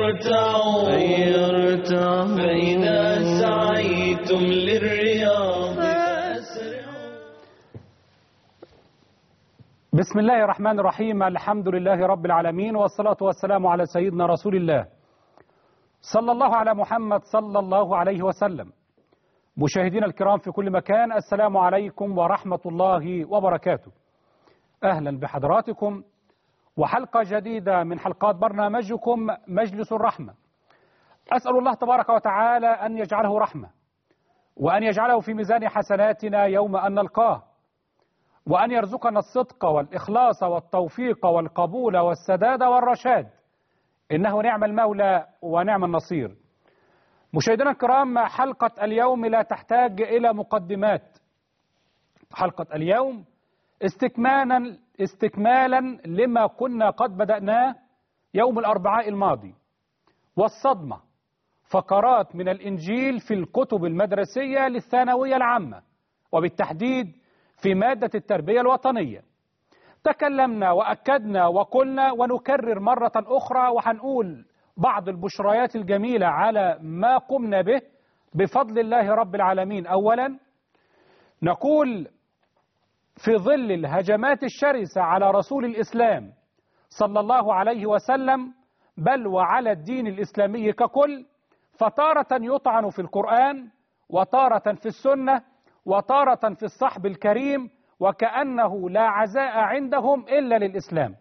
ارتعوا فإذا سعيتم للرياض فأسرعوا بسم الله الرحمن الرحيم الحمد لله رب العالمين والصلاة والسلام على سيدنا رسول الله صلى الله على محمد صلى الله عليه وسلم مشاهدينا الكرام في كل مكان السلام عليكم ورحمة الله وبركاته أهلا بحضراتكم وحلقة جديدة من حلقات برنامجكم مجلس الرحمة أسأل الله تبارك وتعالى أن يجعله رحمة وأن يجعله في ميزان حسناتنا يوم أن نلقاه وأن يرزقنا الصدق والإخلاص والتوفيق والقبول والسداد والرشاد إنه نعم المولى ونعم النصير مشاهدينا الكرام حلقة اليوم لا تحتاج إلى مقدمات حلقة اليوم استكمالا استكمالا لما كنا قد بدأناه يوم الأربعاء الماضي والصدمة فقرات من الإنجيل في الكتب المدرسية للثانوية العامة وبالتحديد في مادة التربية الوطنية تكلمنا وأكدنا وقلنا ونكرر مرة أخرى وهنقول بعض البشريات الجميلة على ما قمنا به بفضل الله رب العالمين أولا نقول في ظل الهجمات الشرسة على رسول الإسلام صلى الله عليه وسلم بل وعلى الدين الإسلامي ككل فتارة يطعن في القرآن وتارة في السنة وتارة في الصحب الكريم وكأنه لا عزاء عندهم إلا للإسلام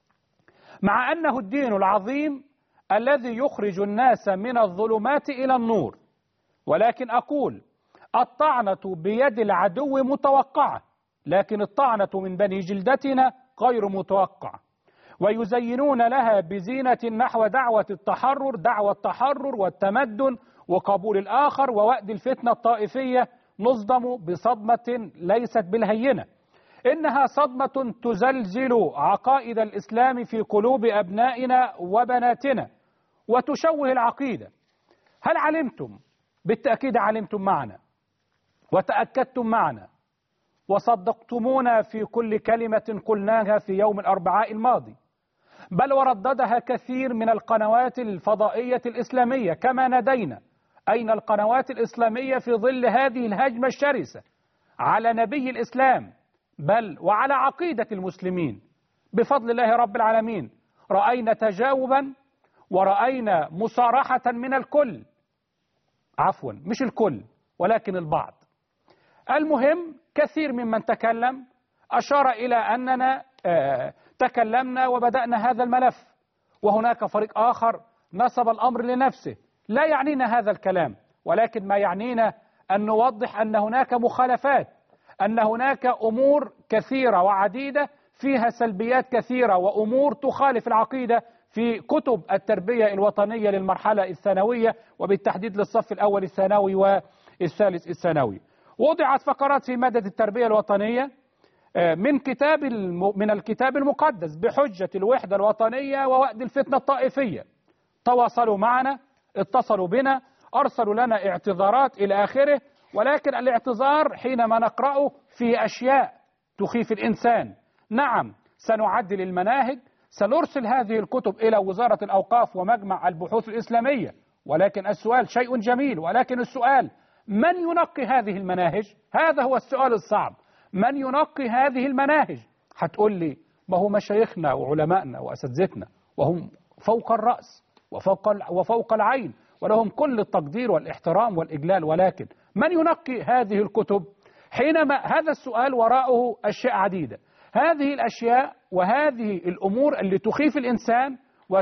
مع أنه الدين العظيم الذي يخرج الناس من الظلمات إلى النور ولكن أقول الطعنة بيد العدو متوقعة لكن الطعنة من بني جلدتنا غير متوقعة ويزينون لها بزينة نحو دعوة التحرر دعوة التحرر والتمدن وقبول الآخر ووأد الفتنة الطائفية نصدم بصدمة ليست بالهينة إنها صدمة تزلزل عقائد الإسلام في قلوب أبنائنا وبناتنا وتشوه العقيدة هل علمتم بالتأكيد علمتم معنا وتأكدتم معنا وصدقتمونا في كل كلمة قلناها في يوم الأربعاء الماضي بل ورددها كثير من القنوات الفضائية الإسلامية كما ندينا أين القنوات الإسلامية في ظل هذه الهجمة الشرسة على نبي الإسلام بل وعلى عقيدة المسلمين بفضل الله رب العالمين رأينا تجاوبا ورأينا مصارحة من الكل عفوا مش الكل ولكن البعض المهم كثير ممن تكلم أشار إلى أننا آه تكلمنا وبدأنا هذا الملف وهناك فريق آخر نصب الأمر لنفسه لا يعنينا هذا الكلام ولكن ما يعنينا أن نوضح أن هناك مخالفات أن هناك أمور كثيرة وعديدة فيها سلبيات كثيرة وأمور تخالف العقيدة في كتب التربية الوطنية للمرحلة الثانوية وبالتحديد للصف الأول الثانوي والثالث الثانوي وضعت فقرات في مادة التربية الوطنية من كتاب من الكتاب المقدس بحجة الوحدة الوطنية ووأد الفتنة الطائفية تواصلوا معنا اتصلوا بنا أرسلوا لنا اعتذارات إلى آخره ولكن الاعتذار حينما نقرأه في أشياء تخيف الإنسان نعم سنعدل المناهج سنرسل هذه الكتب إلى وزارة الأوقاف ومجمع البحوث الإسلامية ولكن السؤال شيء جميل ولكن السؤال من ينقي هذه المناهج هذا هو السؤال الصعب من ينقي هذه المناهج هتقول لي ما هو مشايخنا وعلمائنا وأساتذتنا وهم فوق الرأس وفوق, وفوق العين ولهم كل التقدير والاحترام والإجلال ولكن من ينقي هذه الكتب حينما هذا السؤال وراءه أشياء عديدة هذه الأشياء وهذه الأمور اللي تخيف الإنسان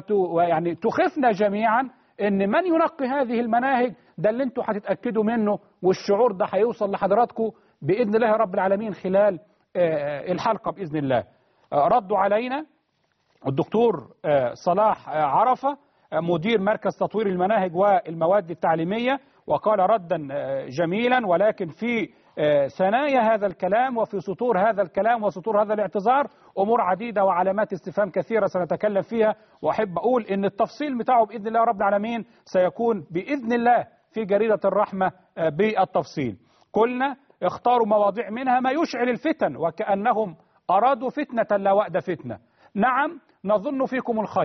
ويعني تخفنا جميعا ان من ينقي هذه المناهج ده اللي انتوا هتتاكدوا منه والشعور ده هيوصل لحضراتكم باذن الله رب العالمين خلال الحلقه باذن الله ردوا علينا الدكتور صلاح عرفه مدير مركز تطوير المناهج والمواد التعليميه وقال ردا جميلا ولكن في ثنايا هذا الكلام وفي سطور هذا الكلام وسطور هذا الاعتذار امور عديده وعلامات استفهام كثيره سنتكلم فيها واحب اقول ان التفصيل بتاعه باذن الله رب العالمين سيكون باذن الله في جريده الرحمه بالتفصيل. قلنا اختاروا مواضيع منها ما يشعل الفتن وكانهم ارادوا فتنه لا وأد فتنه. نعم نظن فيكم الخير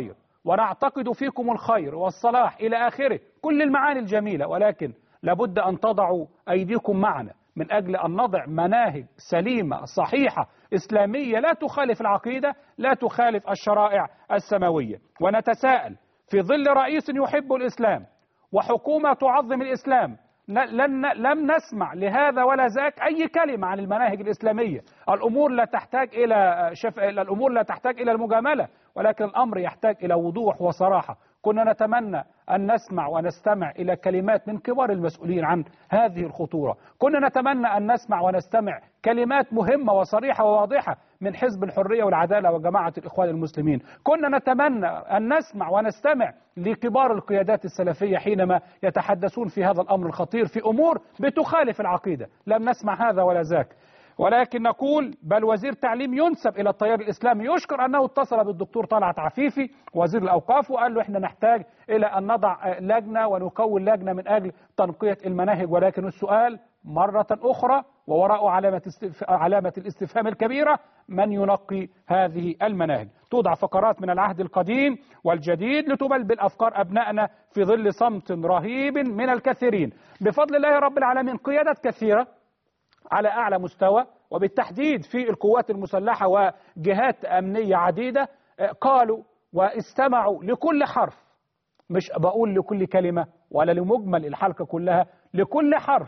ونعتقد فيكم الخير والصلاح إلى آخره كل المعاني الجميلة ولكن لابد أن تضعوا أيديكم معنا من أجل أن نضع مناهج سليمة صحيحة إسلامية لا تخالف العقيدة لا تخالف الشرائع السماوية ونتساءل في ظل رئيس يحب الإسلام وحكومة تعظم الإسلام ن- لن لم نسمع لهذا ولا ذاك أي كلمة عن المناهج الإسلامية الأمور لا تحتاج إلى شف... الأمور لا تحتاج إلى المجاملة ولكن الأمر يحتاج إلى وضوح وصراحة كنا نتمنى أن نسمع ونستمع إلى كلمات من كبار المسؤولين عن هذه الخطورة كنا نتمنى أن نسمع ونستمع كلمات مهمة وصريحة وواضحة من حزب الحرية والعدالة وجماعة الإخوان المسلمين كنا نتمنى أن نسمع ونستمع لكبار القيادات السلفية حينما يتحدثون في هذا الأمر الخطير في أمور بتخالف العقيدة لم نسمع هذا ولا ذاك ولكن نقول بل وزير تعليم ينسب الى التيار الاسلامي يشكر انه اتصل بالدكتور طلعت عفيفي وزير الاوقاف وقال له احنا نحتاج الى ان نضع آه، لجنه ونكون لجنه من اجل تنقيه المناهج ولكن السؤال مره اخرى ووراء علامه استف... علامه الاستفهام الكبيره من ينقي هذه المناهج توضع فقرات من العهد القديم والجديد لتبلبل افكار ابنائنا في ظل صمت رهيب من الكثيرين بفضل الله رب العالمين قيادات كثيره على أعلى مستوى وبالتحديد في القوات المسلحة وجهات أمنية عديدة آه، قالوا واستمعوا لكل حرف مش بقول لكل كلمة ولا لمجمل الحلقة كلها لكل حرف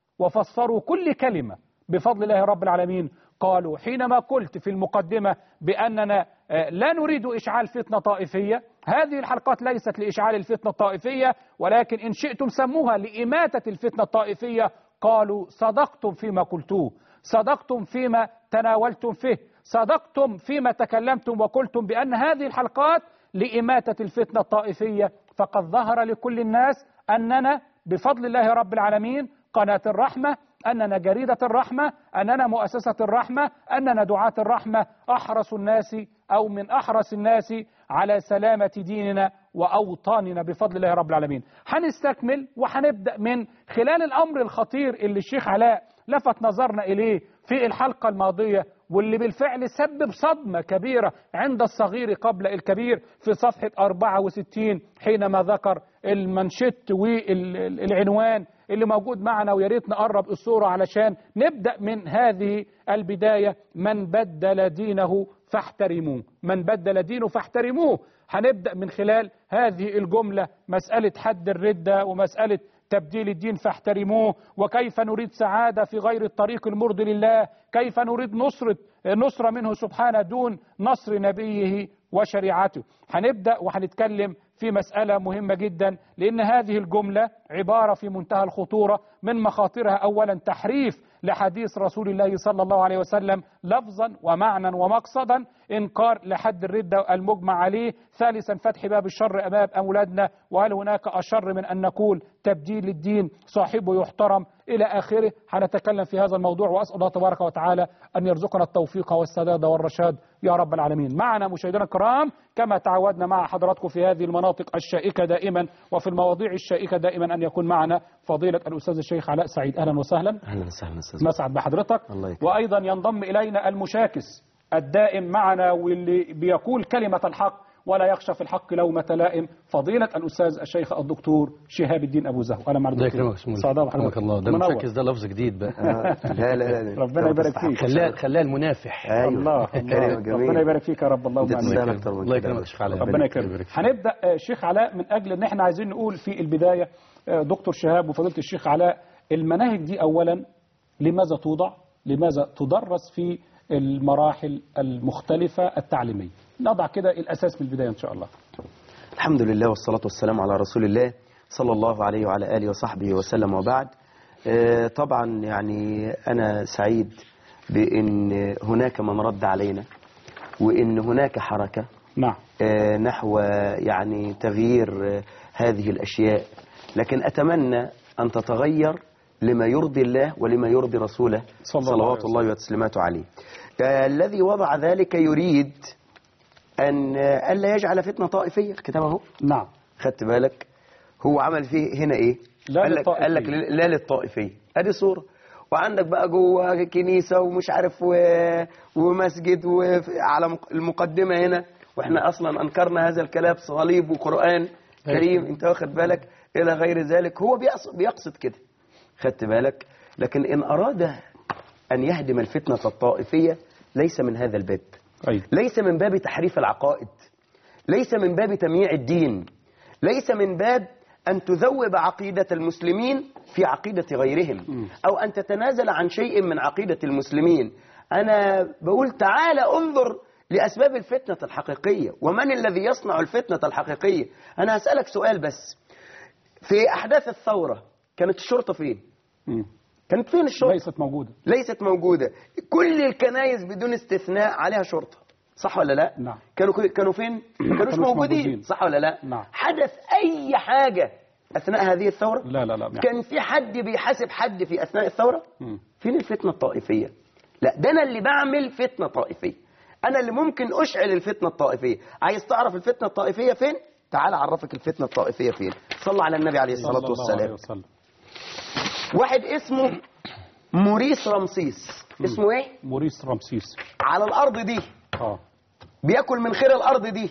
وفسروا كل كلمة بفضل الله رب العالمين قالوا حينما قلت في المقدمة بأننا آه، لا نريد إشعال فتنة طائفية هذه الحلقات ليست لإشعال الفتنة الطائفية ولكن إن شئتم سموها لإماتة الفتنة الطائفية قالوا صدقتم فيما قلتوه صدقتم فيما تناولتم فيه صدقتم فيما تكلمتم وقلتم بأن هذه الحلقات لإماتة الفتنة الطائفية فقد ظهر لكل الناس أننا بفضل الله رب العالمين قناة الرحمة أننا جريدة الرحمة أننا مؤسسة الرحمة أننا دعاة الرحمة أحرص الناس أو من أحرص الناس على سلامة ديننا وأوطاننا بفضل الله رب العالمين هنستكمل وهنبدأ من خلال الأمر الخطير اللي الشيخ علاء لفت نظرنا إليه في الحلقة الماضية واللي بالفعل سبب صدمة كبيرة عند الصغير قبل الكبير في صفحة 64 حينما ذكر المنشط والعنوان اللي موجود معنا ويا ريت نقرب الصورة علشان نبدأ من هذه البداية من بدل دينه فاحترموه من بدل دينه فاحترموه هنبدأ من خلال هذه الجملة مسألة حد الردة ومسألة تبديل الدين فاحترموه وكيف نريد سعادة في غير الطريق المرضي لله كيف نريد نصرة نصرة منه سبحانه دون نصر نبيه وشريعته هنبدأ وهنتكلم في مسألة مهمة جدا لأن هذه الجملة عبارة في منتهى الخطورة من مخاطرها أولا تحريف لحديث رسول الله صلى الله عليه وسلم لفظا ومعنى ومقصدا إنكار لحد الردة المجمع عليه ثالثا فتح باب الشر أمام أولادنا وهل هناك أشر من أن نقول تبديل الدين صاحبه يحترم إلى آخره هنتكلم في هذا الموضوع وأسأل الله تبارك وتعالى أن يرزقنا التوفيق والسداد والرشاد يا رب العالمين معنا مشاهدينا الكرام كما تعودنا مع حضراتكم في هذه المناطق الشائكة دائما وفي المواضيع الشائكة دائما أن يكون معنا فضيلة الأستاذ الشيخ علاء سعيد أهلا وسهلا اهلا وسهلا استاذ نسعد بحضرتك الله يكرمك. وأيضا ينضم إلينا المشاكس الدائم معنا واللي بيقول كلمة الحق ولا يخشى في الحق لومة لائم فضيلة الأستاذ الشيخ الدكتور شهاب الدين أبو زهو أهلا مع الله الدكتور يكرمك سمو سعداء يكرمك بحضرتك الله ده منور. المشاكس ده لفظ جديد بقى آه، لا لا لا ربنا يبارك فيك. خلاه خلاه المنافح ايوه الله كلمة الله جميلة. ربنا يبارك فيك يا رب اللهم انت امين تستاهل اكتر من الله كده يكرمك يا شيخ علاء ربنا يبارك يكرمك فيك. هنبدا آه، شيخ علاء من اجل ان احنا عايزين نقول في البدايه آه، دكتور شهاب وفضيله الشيخ علاء المناهج دي اولا لماذا توضع لماذا تدرس في المراحل المختلفه التعليميه نضع كده الاساس من البدايه ان شاء الله الحمد لله والصلاة والسلام على رسول الله صلى الله عليه وعلى آله وصحبه وسلم وبعد آه، طبعا يعني أنا سعيد بأن هناك من رد علينا وأن هناك حركة نعم آه، نحو يعني تغيير آه، هذه الأشياء لكن أتمنى أن تتغير لما يرضي الله ولما يرضي رسوله صلى الله عليه صلوات الله وتسليماته عليه آه، الذي وضع ذلك يريد أن آه، ألا يجعل فتنة طائفية الكتاب أهو نعم خدت بالك هو عمل فيه هنا إيه لا قال لك, للطائفية. قال لك لا للطائفية ادي صورة وعندك بقى جوه كنيسة ومش عارف و... ومسجد وعلى المقدمة هنا واحنا اصلا انكرنا هذا الكلام صليب وقران كريم انت واخد بالك الى غير ذلك هو بيقصد, بيقصد كده خدت بالك لكن ان اراد ان يهدم الفتنه الطائفيه ليس من هذا الباب أيوة. ليس من باب تحريف العقائد ليس من باب تمييع الدين ليس من باب أن تذوب عقيدة المسلمين في عقيدة غيرهم أو أن تتنازل عن شيء من عقيدة المسلمين أنا بقول تعالى انظر لأسباب الفتنة الحقيقية ومن الذي يصنع الفتنة الحقيقية أنا هسألك سؤال بس في أحداث الثورة كانت الشرطة فين؟ مم. كانت فين الشرطة؟ ليست موجودة ليست موجودة كل الكنائس بدون استثناء عليها شرطة صح ولا لا نعم. كانوا كانوا فين ما كانوش كانوش موجودين. موجودين. صح ولا لا نعم. حدث اي حاجة اثناء هذه الثورة لا لا لا كان في حد بيحاسب حد في اثناء الثورة مم. فين الفتنة الطائفية لا ده انا اللي بعمل فتنة طائفية انا اللي ممكن اشعل الفتنة الطائفية عايز تعرف الفتنة الطائفية فين تعال اعرفك الفتنة الطائفية فين صلى على النبي عليه صلى الصلاة الله عليه والسلام وسلم واحد اسمه موريس رمسيس اسمه ايه موريس رمسيس على الارض دي اه بياكل من خير الارض دي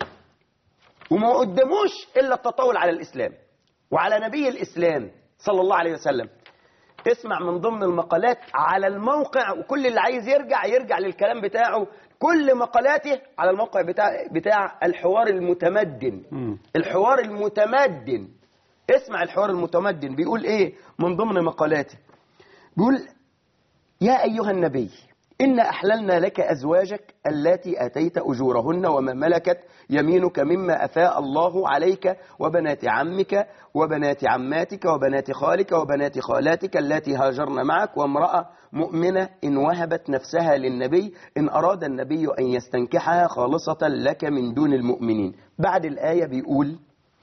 وما قدموش الا التطاول على الاسلام وعلى نبي الاسلام صلى الله عليه وسلم اسمع من ضمن المقالات على الموقع وكل اللي عايز يرجع يرجع للكلام بتاعه كل مقالاته على الموقع بتاع بتاع الحوار المتمدن مم. الحوار المتمدن اسمع الحوار المتمدن بيقول ايه من ضمن مقالاته بيقول يا أيها النبي إن أحللنا لك أزواجك التي آتيت أجورهن وما ملكت يمينك مما أفاء الله عليك وبنات عمك وبنات عماتك وبنات خالك وبنات خالاتك التي هاجرن معك وامرأة مؤمنة إن وهبت نفسها للنبي إن أراد النبي أن يستنكحها خالصة لك من دون المؤمنين بعد الآية بيقول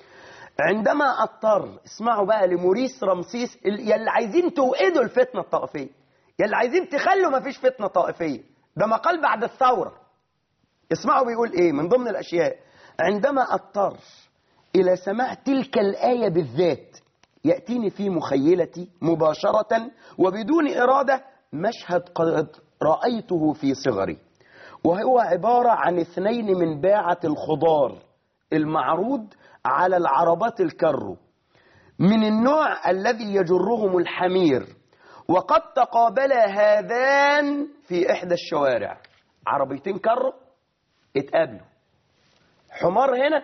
عندما اضطر اسمعوا بقى لموريس رمسيس ال- يلي عايزين توقدوا الفتنه الطائفيه يلي عايزين تخلوا ما فيش فتنه طائفيه ده مقال بعد الثوره اسمعوا بيقول ايه من ضمن الاشياء عندما اضطر الى سماع تلك الايه بالذات ياتيني في مخيلتي مباشره وبدون اراده مشهد قد رايته في صغري وهو عبارة عن اثنين من باعة الخضار المعروض على العربات الكرو من النوع الذي يجرهم الحمير وقد تقابلا هذان في إحدى الشوارع عربيتين كرو اتقابلوا حمار هنا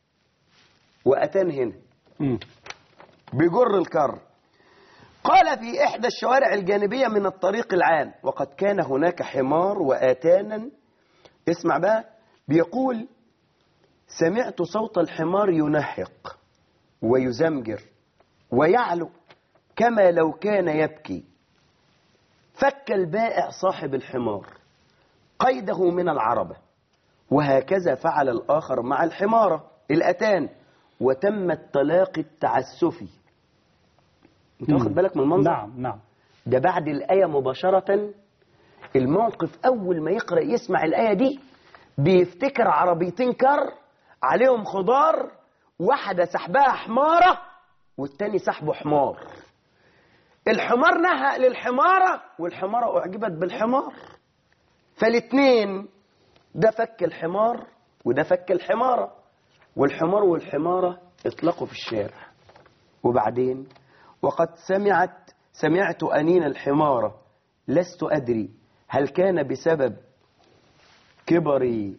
وأتان هنا مم. بجر الكر قال في إحدى الشوارع الجانبية من الطريق العام وقد كان هناك حمار وآتانا اسمع بقى بيقول سمعت صوت الحمار ينحق ويزمجر ويعلو كما لو كان يبكي فك البائع صاحب الحمار قيده من العربة وهكذا فعل الآخر مع الحمارة الأتان وتم التلاقي التعسفي انت واخد بالك من المنظر نعم نعم ده بعد الآية مباشرة الموقف أول ما يقرأ يسمع الآية دي بيفتكر عربيتين كر عليهم خضار واحدة سحبها حمارة والتاني سحبه حمار الحمار نهق للحمارة والحمارة أعجبت بالحمار فالاتنين ده فك الحمار وده فك الحمارة والحمار والحمارة اطلقوا في الشارع وبعدين وقد سمعت سمعت أنين الحمارة لست أدري هل كان بسبب كبري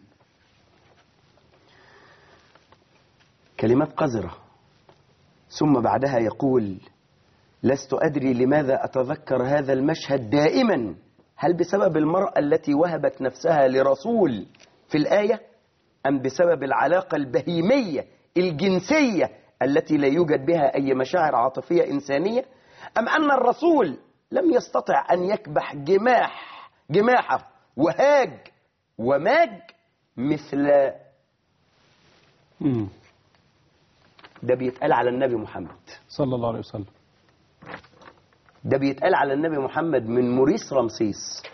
كلمات قذرة ثم بعدها يقول لست أدري لماذا أتذكر هذا المشهد دائما هل بسبب المرأة التي وهبت نفسها لرسول في الآية أم بسبب العلاقة البهيمية الجنسية التي لا يوجد بها أي مشاعر عاطفية إنسانية أم أن الرسول لم يستطع أن يكبح جماح جماحه وهاج وماج مثل مم. ده بيتقال على النبي محمد صلى الله عليه وسلم ده بيتقال على النبي محمد من موريس رمسيس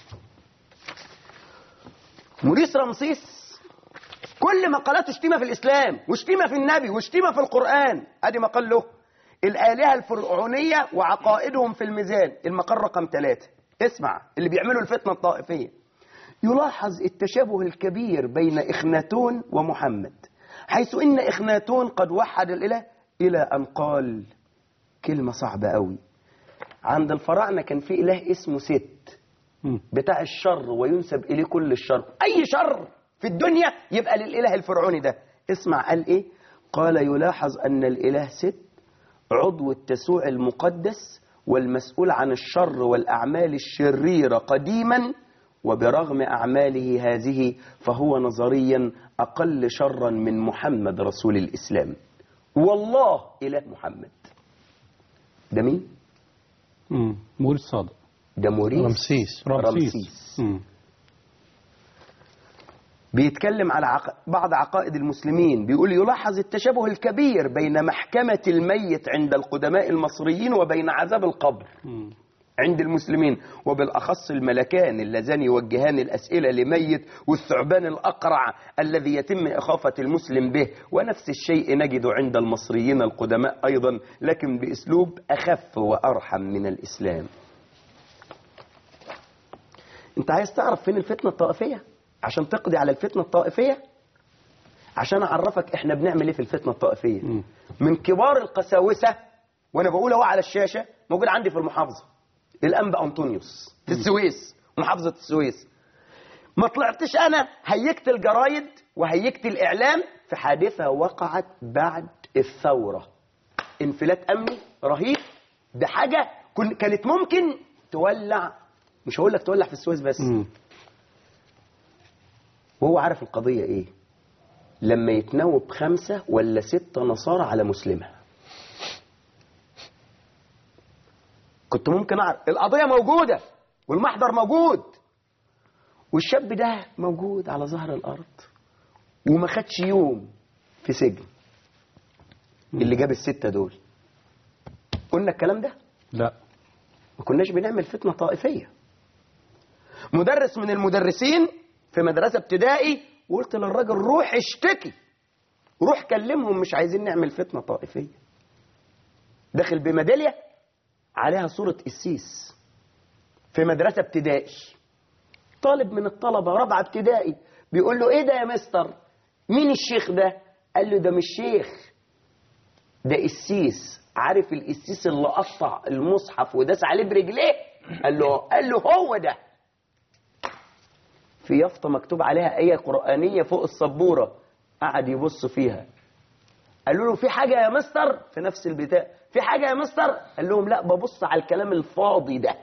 موريس رمسيس كل مقالاته شتيمة في الإسلام وشتيمة في النبي وشتيمة في القرآن أدي مقال له الآلهة الفرعونية وعقائدهم في الميزان المقال رقم ثلاثة اسمع اللي بيعملوا الفتنة الطائفية يلاحظ التشابه الكبير بين إخناتون ومحمد حيث إن إخناتون قد وحد الإله إلى أن قال كلمة صعبة قوي عند الفراعنة كان في إله اسمه ست مم. بتاع الشر وينسب إليه كل الشر أي شر في الدنيا يبقى للإله الفرعوني ده اسمع قال إيه قال يلاحظ أن الإله ست عضو التسوع المقدس والمسؤول عن الشر والأعمال الشريرة قديما وبرغم أعماله هذه فهو نظريا أقل شرا من محمد رسول الإسلام والله إله محمد ده مين؟ مم. موريس صادق ده موريس رمسيس رمسيس مم. بيتكلم على عق... بعض عقائد المسلمين بيقول يلاحظ التشابه الكبير بين محكمة الميت عند القدماء المصريين وبين عذاب القبر مم. عند المسلمين وبالأخص الملكان اللذان يوجهان الأسئلة لميت والثعبان الأقرع الذي يتم إخافة المسلم به ونفس الشيء نجد عند المصريين القدماء أيضا لكن بأسلوب أخف وأرحم من الإسلام انت عايز تعرف فين الفتنة الطائفية عشان تقضي على الفتنة الطائفية عشان أعرفك احنا بنعمل ايه في الفتنة الطائفية مم. من كبار القساوسة وانا بقول اهو على الشاشة موجود عندي في المحافظة الأنبا أنطونيوس في السويس محافظة السويس ما طلعتش أنا هيكت الجرايد وهيكت الإعلام في حادثة وقعت بعد الثورة انفلات أمني رهيب ده حاجة كن- كانت ممكن تولع مش هقول لك تولع في السويس بس مم. وهو عارف القضية ايه لما يتنوب خمسة ولا ستة نصارى على مسلمة كنت ممكن اعرف القضية موجودة والمحضر موجود والشاب ده موجود على ظهر الارض وما خدش يوم في سجن اللي جاب الستة دول قلنا الكلام ده لا ما كناش بنعمل فتنة طائفية مدرس من المدرسين في مدرسة ابتدائي وقلت للراجل روح اشتكي روح كلمهم مش عايزين نعمل فتنة طائفية داخل بميدالية عليها صورة قسيس في مدرسة ابتدائي طالب من الطلبة رابعة ابتدائي بيقول له ايه ده يا مستر مين الشيخ ده قال له ده مش شيخ ده قسيس عارف القسيس اللي قطع المصحف وداس عليه برجليه قال له قال له هو ده في يافطه مكتوب عليها ايه قرانيه فوق السبوره قعد يبص فيها قالوا له في حاجه يا مستر في نفس البتاع في حاجه يا مستر قال لهم لا ببص على الكلام الفاضي ده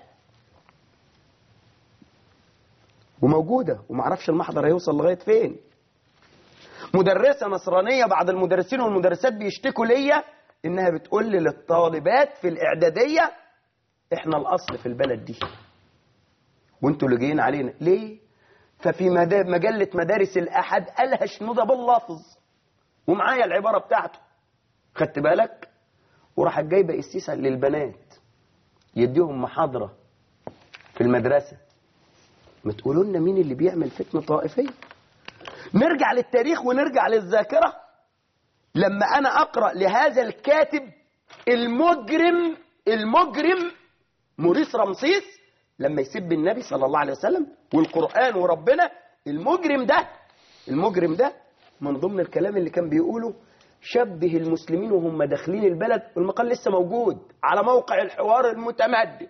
وموجوده ومعرفش المحضر هيوصل لغايه فين مدرسة نصرانية بعض المدرسين والمدرسات بيشتكوا ليا إنها بتقول لي للطالبات في الإعدادية إحنا الأصل في البلد دي وانتوا اللي جايين علينا ليه؟ ففي مدا- مجلة مدارس الأحد قالها شنودة باللفظ ومعايا العبارة بتاعته خدت بالك؟ وراحت جايبة قسيسة للبنات يديهم محاضرة في المدرسة ما تقولوا لنا مين اللي بيعمل فتنة طائفية نرجع للتاريخ ونرجع للذاكرة لما أنا أقرأ لهذا الكاتب المجرم المجرم موريس رمسيس لما يسب النبي صلى الله عليه وسلم والقرآن وربنا المجرم ده المجرم ده من ضمن الكلام اللي كان بيقوله شبه المسلمين وهم داخلين البلد والمقال لسه موجود على موقع الحوار المتمدد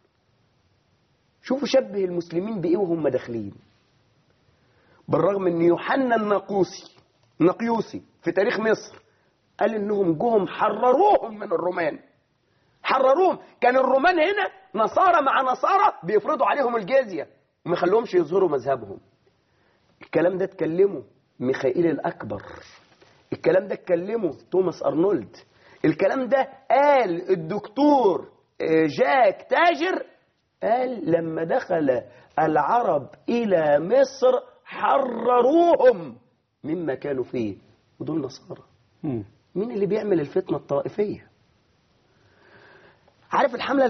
شوفوا شبه المسلمين بإيه وهم داخلين بالرغم ان يوحنا النقوسي نقيوسي في تاريخ مصر قال انهم جوهم حرروهم من الرومان حرروهم كان الرومان هنا نصارى مع نصارى بيفرضوا عليهم الجزية وما يخلوهمش يظهروا مذهبهم الكلام ده اتكلمه ميخائيل الأكبر الكلام ده اتكلمه توماس أرنولد الكلام ده قال الدكتور آه، جاك تاجر قال لما دخل العرب إلى مصر حرروهم مما كانوا فيه ودول نصارى مم. مين اللي بيعمل الفتنة الطائفية عارف الحملة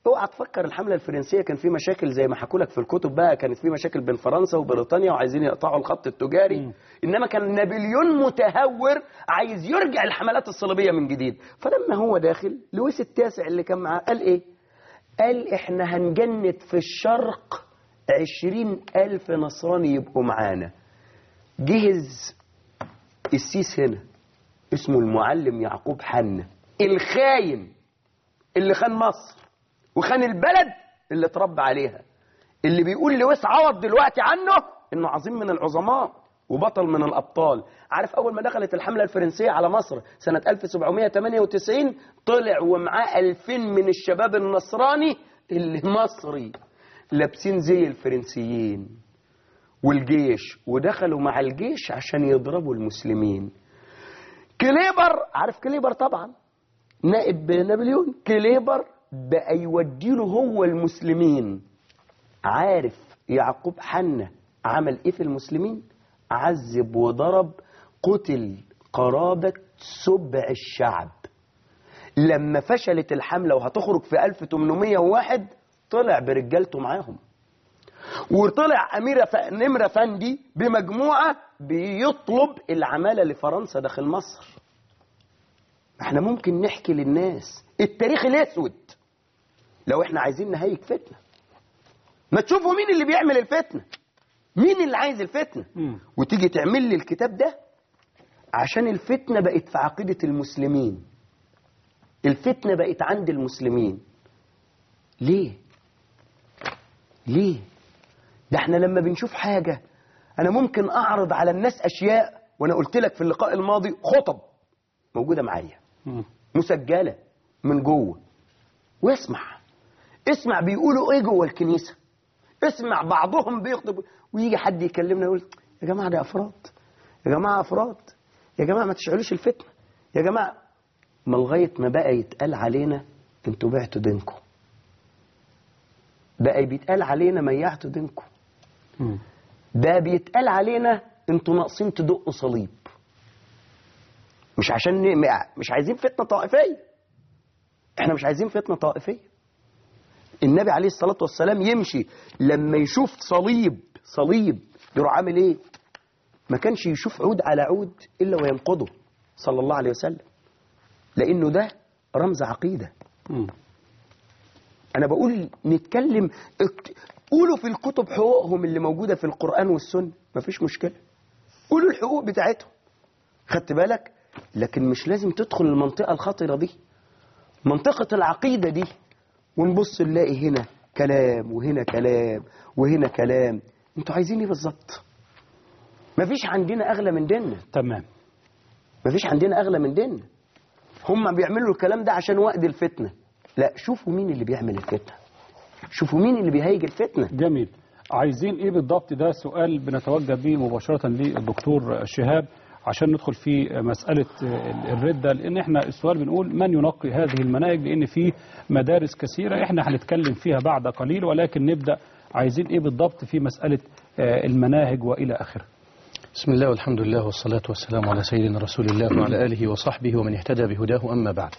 اوعى تفكر الحمله الفرنسيه كان في مشاكل زي ما حكوا لك في الكتب بقى كانت في مشاكل بين فرنسا وبريطانيا وعايزين يقطعوا الخط التجاري انما كان نابليون متهور عايز يرجع الحملات الصليبيه من جديد فلما هو داخل لويس التاسع اللي كان معاه قال ايه قال احنا هنجند في الشرق عشرين ألف نصراني يبقوا معانا جهز السيس هنا اسمه المعلم يعقوب حنا الخاين اللي خان مصر وخان البلد اللي اتربى عليها اللي بيقول لويس عوض دلوقتي عنه انه عظيم من العظماء وبطل من الابطال عارف اول ما دخلت الحمله الفرنسيه على مصر سنه 1798 طلع ومعاه 2000 من الشباب النصراني اللي مصري لابسين زي الفرنسيين والجيش ودخلوا مع الجيش عشان يضربوا المسلمين كليبر عارف كليبر طبعا نائب نابليون كليبر بقى يوديله هو المسلمين عارف يعقوب حنا عمل ايه في المسلمين عذب وضرب قتل قرابة سبع الشعب لما فشلت الحملة وهتخرج في 1801 طلع برجالته معاهم وطلع أمير ف... نمرة فندي بمجموعة بيطلب العمالة لفرنسا داخل مصر احنا ممكن نحكي للناس التاريخ الاسود لو احنا عايزين نهيج فتنة ما تشوفوا مين اللي بيعمل الفتنة مين اللي عايز الفتنة مم. وتيجي تعمل لي الكتاب ده عشان الفتنة بقت في عقيدة المسلمين الفتنة بقت عند المسلمين ليه ليه ده احنا لما بنشوف حاجة انا ممكن اعرض على الناس اشياء وانا قلت لك في اللقاء الماضي خطب موجودة معايا مم. مسجلة من جوه واسمع اسمع بيقولوا ايه جوه الكنيسة اسمع بعضهم بيخطب ويجي حد يكلمنا يقول يا جماعة ده افراد يا جماعة افراد يا جماعة ما تشعلوش الفتنة يا جماعة ما لغاية ما بقى يتقال علينا انتوا بعتوا دينكم بقى بيتقال علينا ميعتوا دينكم مم. ده بيتقال علينا انتوا ناقصين تدقوا صليب مش عشان ن- مش عايزين فتنة طائفية احنا مش عايزين فتنة طائفية النبي عليه الصلاة والسلام يمشي لما يشوف صليب صليب يروح عامل ايه ما كانش يشوف عود على عود الا وينقضه صلى الله عليه وسلم لانه ده رمز عقيده مم. انا بقول نتكلم اكت- قولوا في الكتب حقوقهم اللي موجوده في القران والسنه مفيش مشكله قولوا الحقوق بتاعتهم خدت بالك لكن مش لازم تدخل المنطقه الخطره دي منطقه العقيده دي ونبص نلاقي هنا كلام وهنا كلام وهنا كلام انتوا عايزين ايه بالظبط مفيش عندنا اغلى من ديننا تمام مفيش عندنا اغلى من ديننا هم بيعملوا الكلام ده عشان وقت الفتنه لا شوفوا مين اللي بيعمل الفتنه شوفوا مين اللي بيهيج الفتنه جميل عايزين ايه بالضبط ده سؤال بنتوجه به مباشرة للدكتور شهاب عشان ندخل في مسألة الردة لأن احنا السؤال بنقول من ينقي هذه المناهج لأن في مدارس كثيرة احنا هنتكلم فيها بعد قليل ولكن نبدأ عايزين ايه بالضبط في مسألة آه، المناهج وإلى آخره بسم الله والحمد لله والصلاة والسلام على سيدنا رسول الله وعلى آله وصحبه ومن eهتدى بهداه أما بعد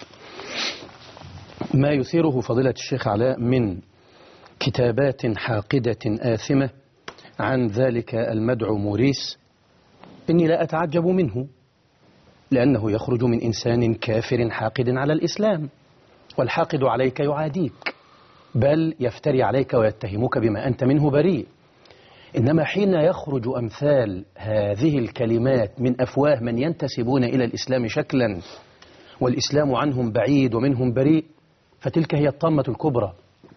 ما يثيره فضيلة الشيخ علاء من كتابات حاقدة آثمة عن ذلك المدعو موريس إني لا أتعجب منه لأنه يخرج من إنسان كافر حاقد على الإسلام والحاقد عليك يعاديك بل يفتري عليك ويتهمك بما أنت منه بريء إنما حين يخرج أمثال هذه الكلمات من أفواه من ينتسبون إلى الإسلام شكلا والإسلام عنهم بعيد ومنهم بريء فتلك هي الطامة الكبرى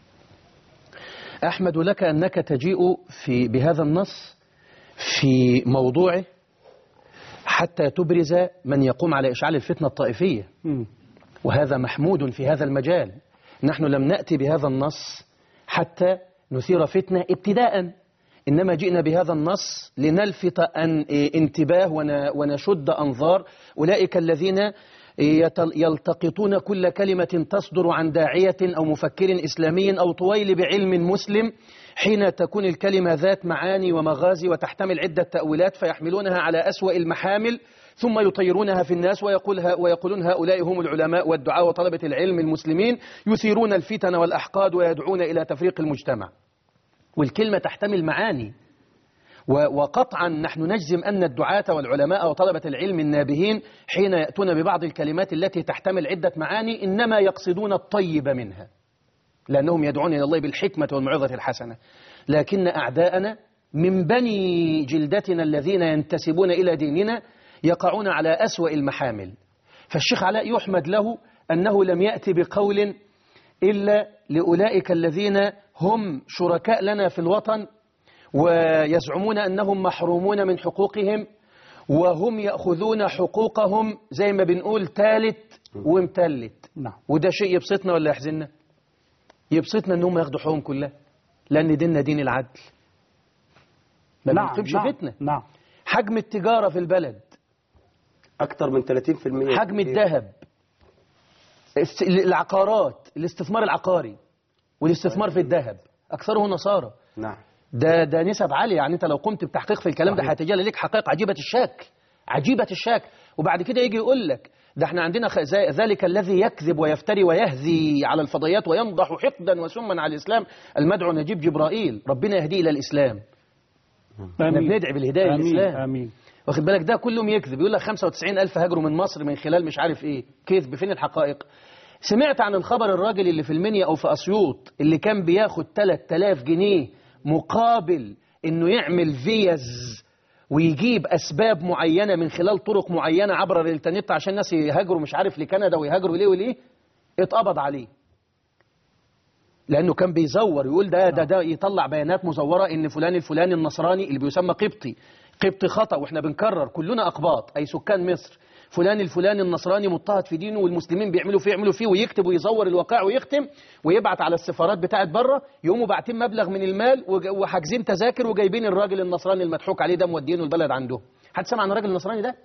أحمد لك أنك تجيء في بهذا النص في موضوعه حتى تبرز من يقوم على إشعال الفتنة الطائفية مم. وهذا محمود في هذا المجال نحن لم نأتي بهذا النص حتى نثير فتنة ابتداء إنما جئنا بهذا النص لنلفت أن إيه، انتباه ون- ونشد أنظار أولئك الذين يتل- يلتقطون كل كلمة تصدر عن داعية أو مفكر إسلامي أو طويل بعلم مسلم حين تكون الكلمة ذات معاني ومغازي وتحتمل عدة تأويلات فيحملونها على أسوأ المحامل ثم يطيرونها في الناس ويقول ويقولون هؤلاء هم العلماء والدعاء وطلبة العلم المسلمين يثيرون الفتن والأحقاد ويدعون إلى تفريق المجتمع والكلمة تحتمل معاني و- وقطعا نحن نجزم أن الدعاة والعلماء وطلبة العلم النابهين حين يأتون ببعض الكلمات التي تحتمل عدة معاني إنما يقصدون الطيب منها لأنهم يدعون إلى الله بالحكمة والموعظة الحسنة لكن أعداءنا من بني جلدتنا الذين ينتسبون إلى ديننا يقعون على أسوأ المحامل فالشيخ علاء يحمد له أنه لم يأتي بقول إلا لأولئك الذين هم شركاء لنا في الوطن ويزعمون أنهم محرومون من حقوقهم وهم يأخذون حقوقهم زي ما بنقول تالت ومتلت نعم وده شيء يبسطنا ولا يحزننا يبسطنا انهم ياخدوا حقوقهم كلها لان ديننا دين العدل ما نعم بنقيمش نعم, فتنه نعم حجم التجاره في البلد أكتر من 30% حجم الذهب الس- العقارات الاستثمار العقاري والاستثمار في الذهب اكثره نصارى نعم ده ده نسب عاليه يعني انت لو قمت بتحقيق في الكلام ده صحيح. هتجلى لك حقائق عجيبه الشكل عجيبه الشكل وبعد كده يجي يقول لك ده احنا عندنا خ- زي- ذلك الذي يكذب ويفتري ويهذي على الفضائيات وينضح حقدا وسما على الاسلام المدعو نجيب جبرائيل ربنا يهديه الى الاسلام احنا آمين بندعي بالهدايه آمين للاسلام آمين واخد بالك ده كلهم يكذب يقول لك 95 ألف هاجروا من مصر من خلال مش عارف ايه كذب فين الحقائق سمعت عن الخبر الراجل اللي في المنيا او في اسيوط اللي كان بياخد 3000 جنيه مقابل انه يعمل فيز ويجيب اسباب معينه من خلال طرق معينه عبر الانترنت عشان الناس يهاجروا مش عارف لكندا ويهاجروا ليه وليه اتقبض عليه لانه كان بيزور يقول ده ده ده يطلع بيانات مزوره ان فلان الفلاني النصراني اللي بيسمى قبطي قبطي خطا واحنا بنكرر كلنا اقباط اي سكان مصر فلان الفلاني النصراني مضطهد في دينه والمسلمين بيعملوا فيه يعملوا فيه ويكتب ويزور الواقع ويختم ويبعت على السفارات بتاعت بره يقوموا باعتين مبلغ من المال وج- وحاجزين تذاكر وجايبين الراجل النصراني المضحوك عليه ده مودينه البلد عنده حد سمع عن الراجل النصراني ده؟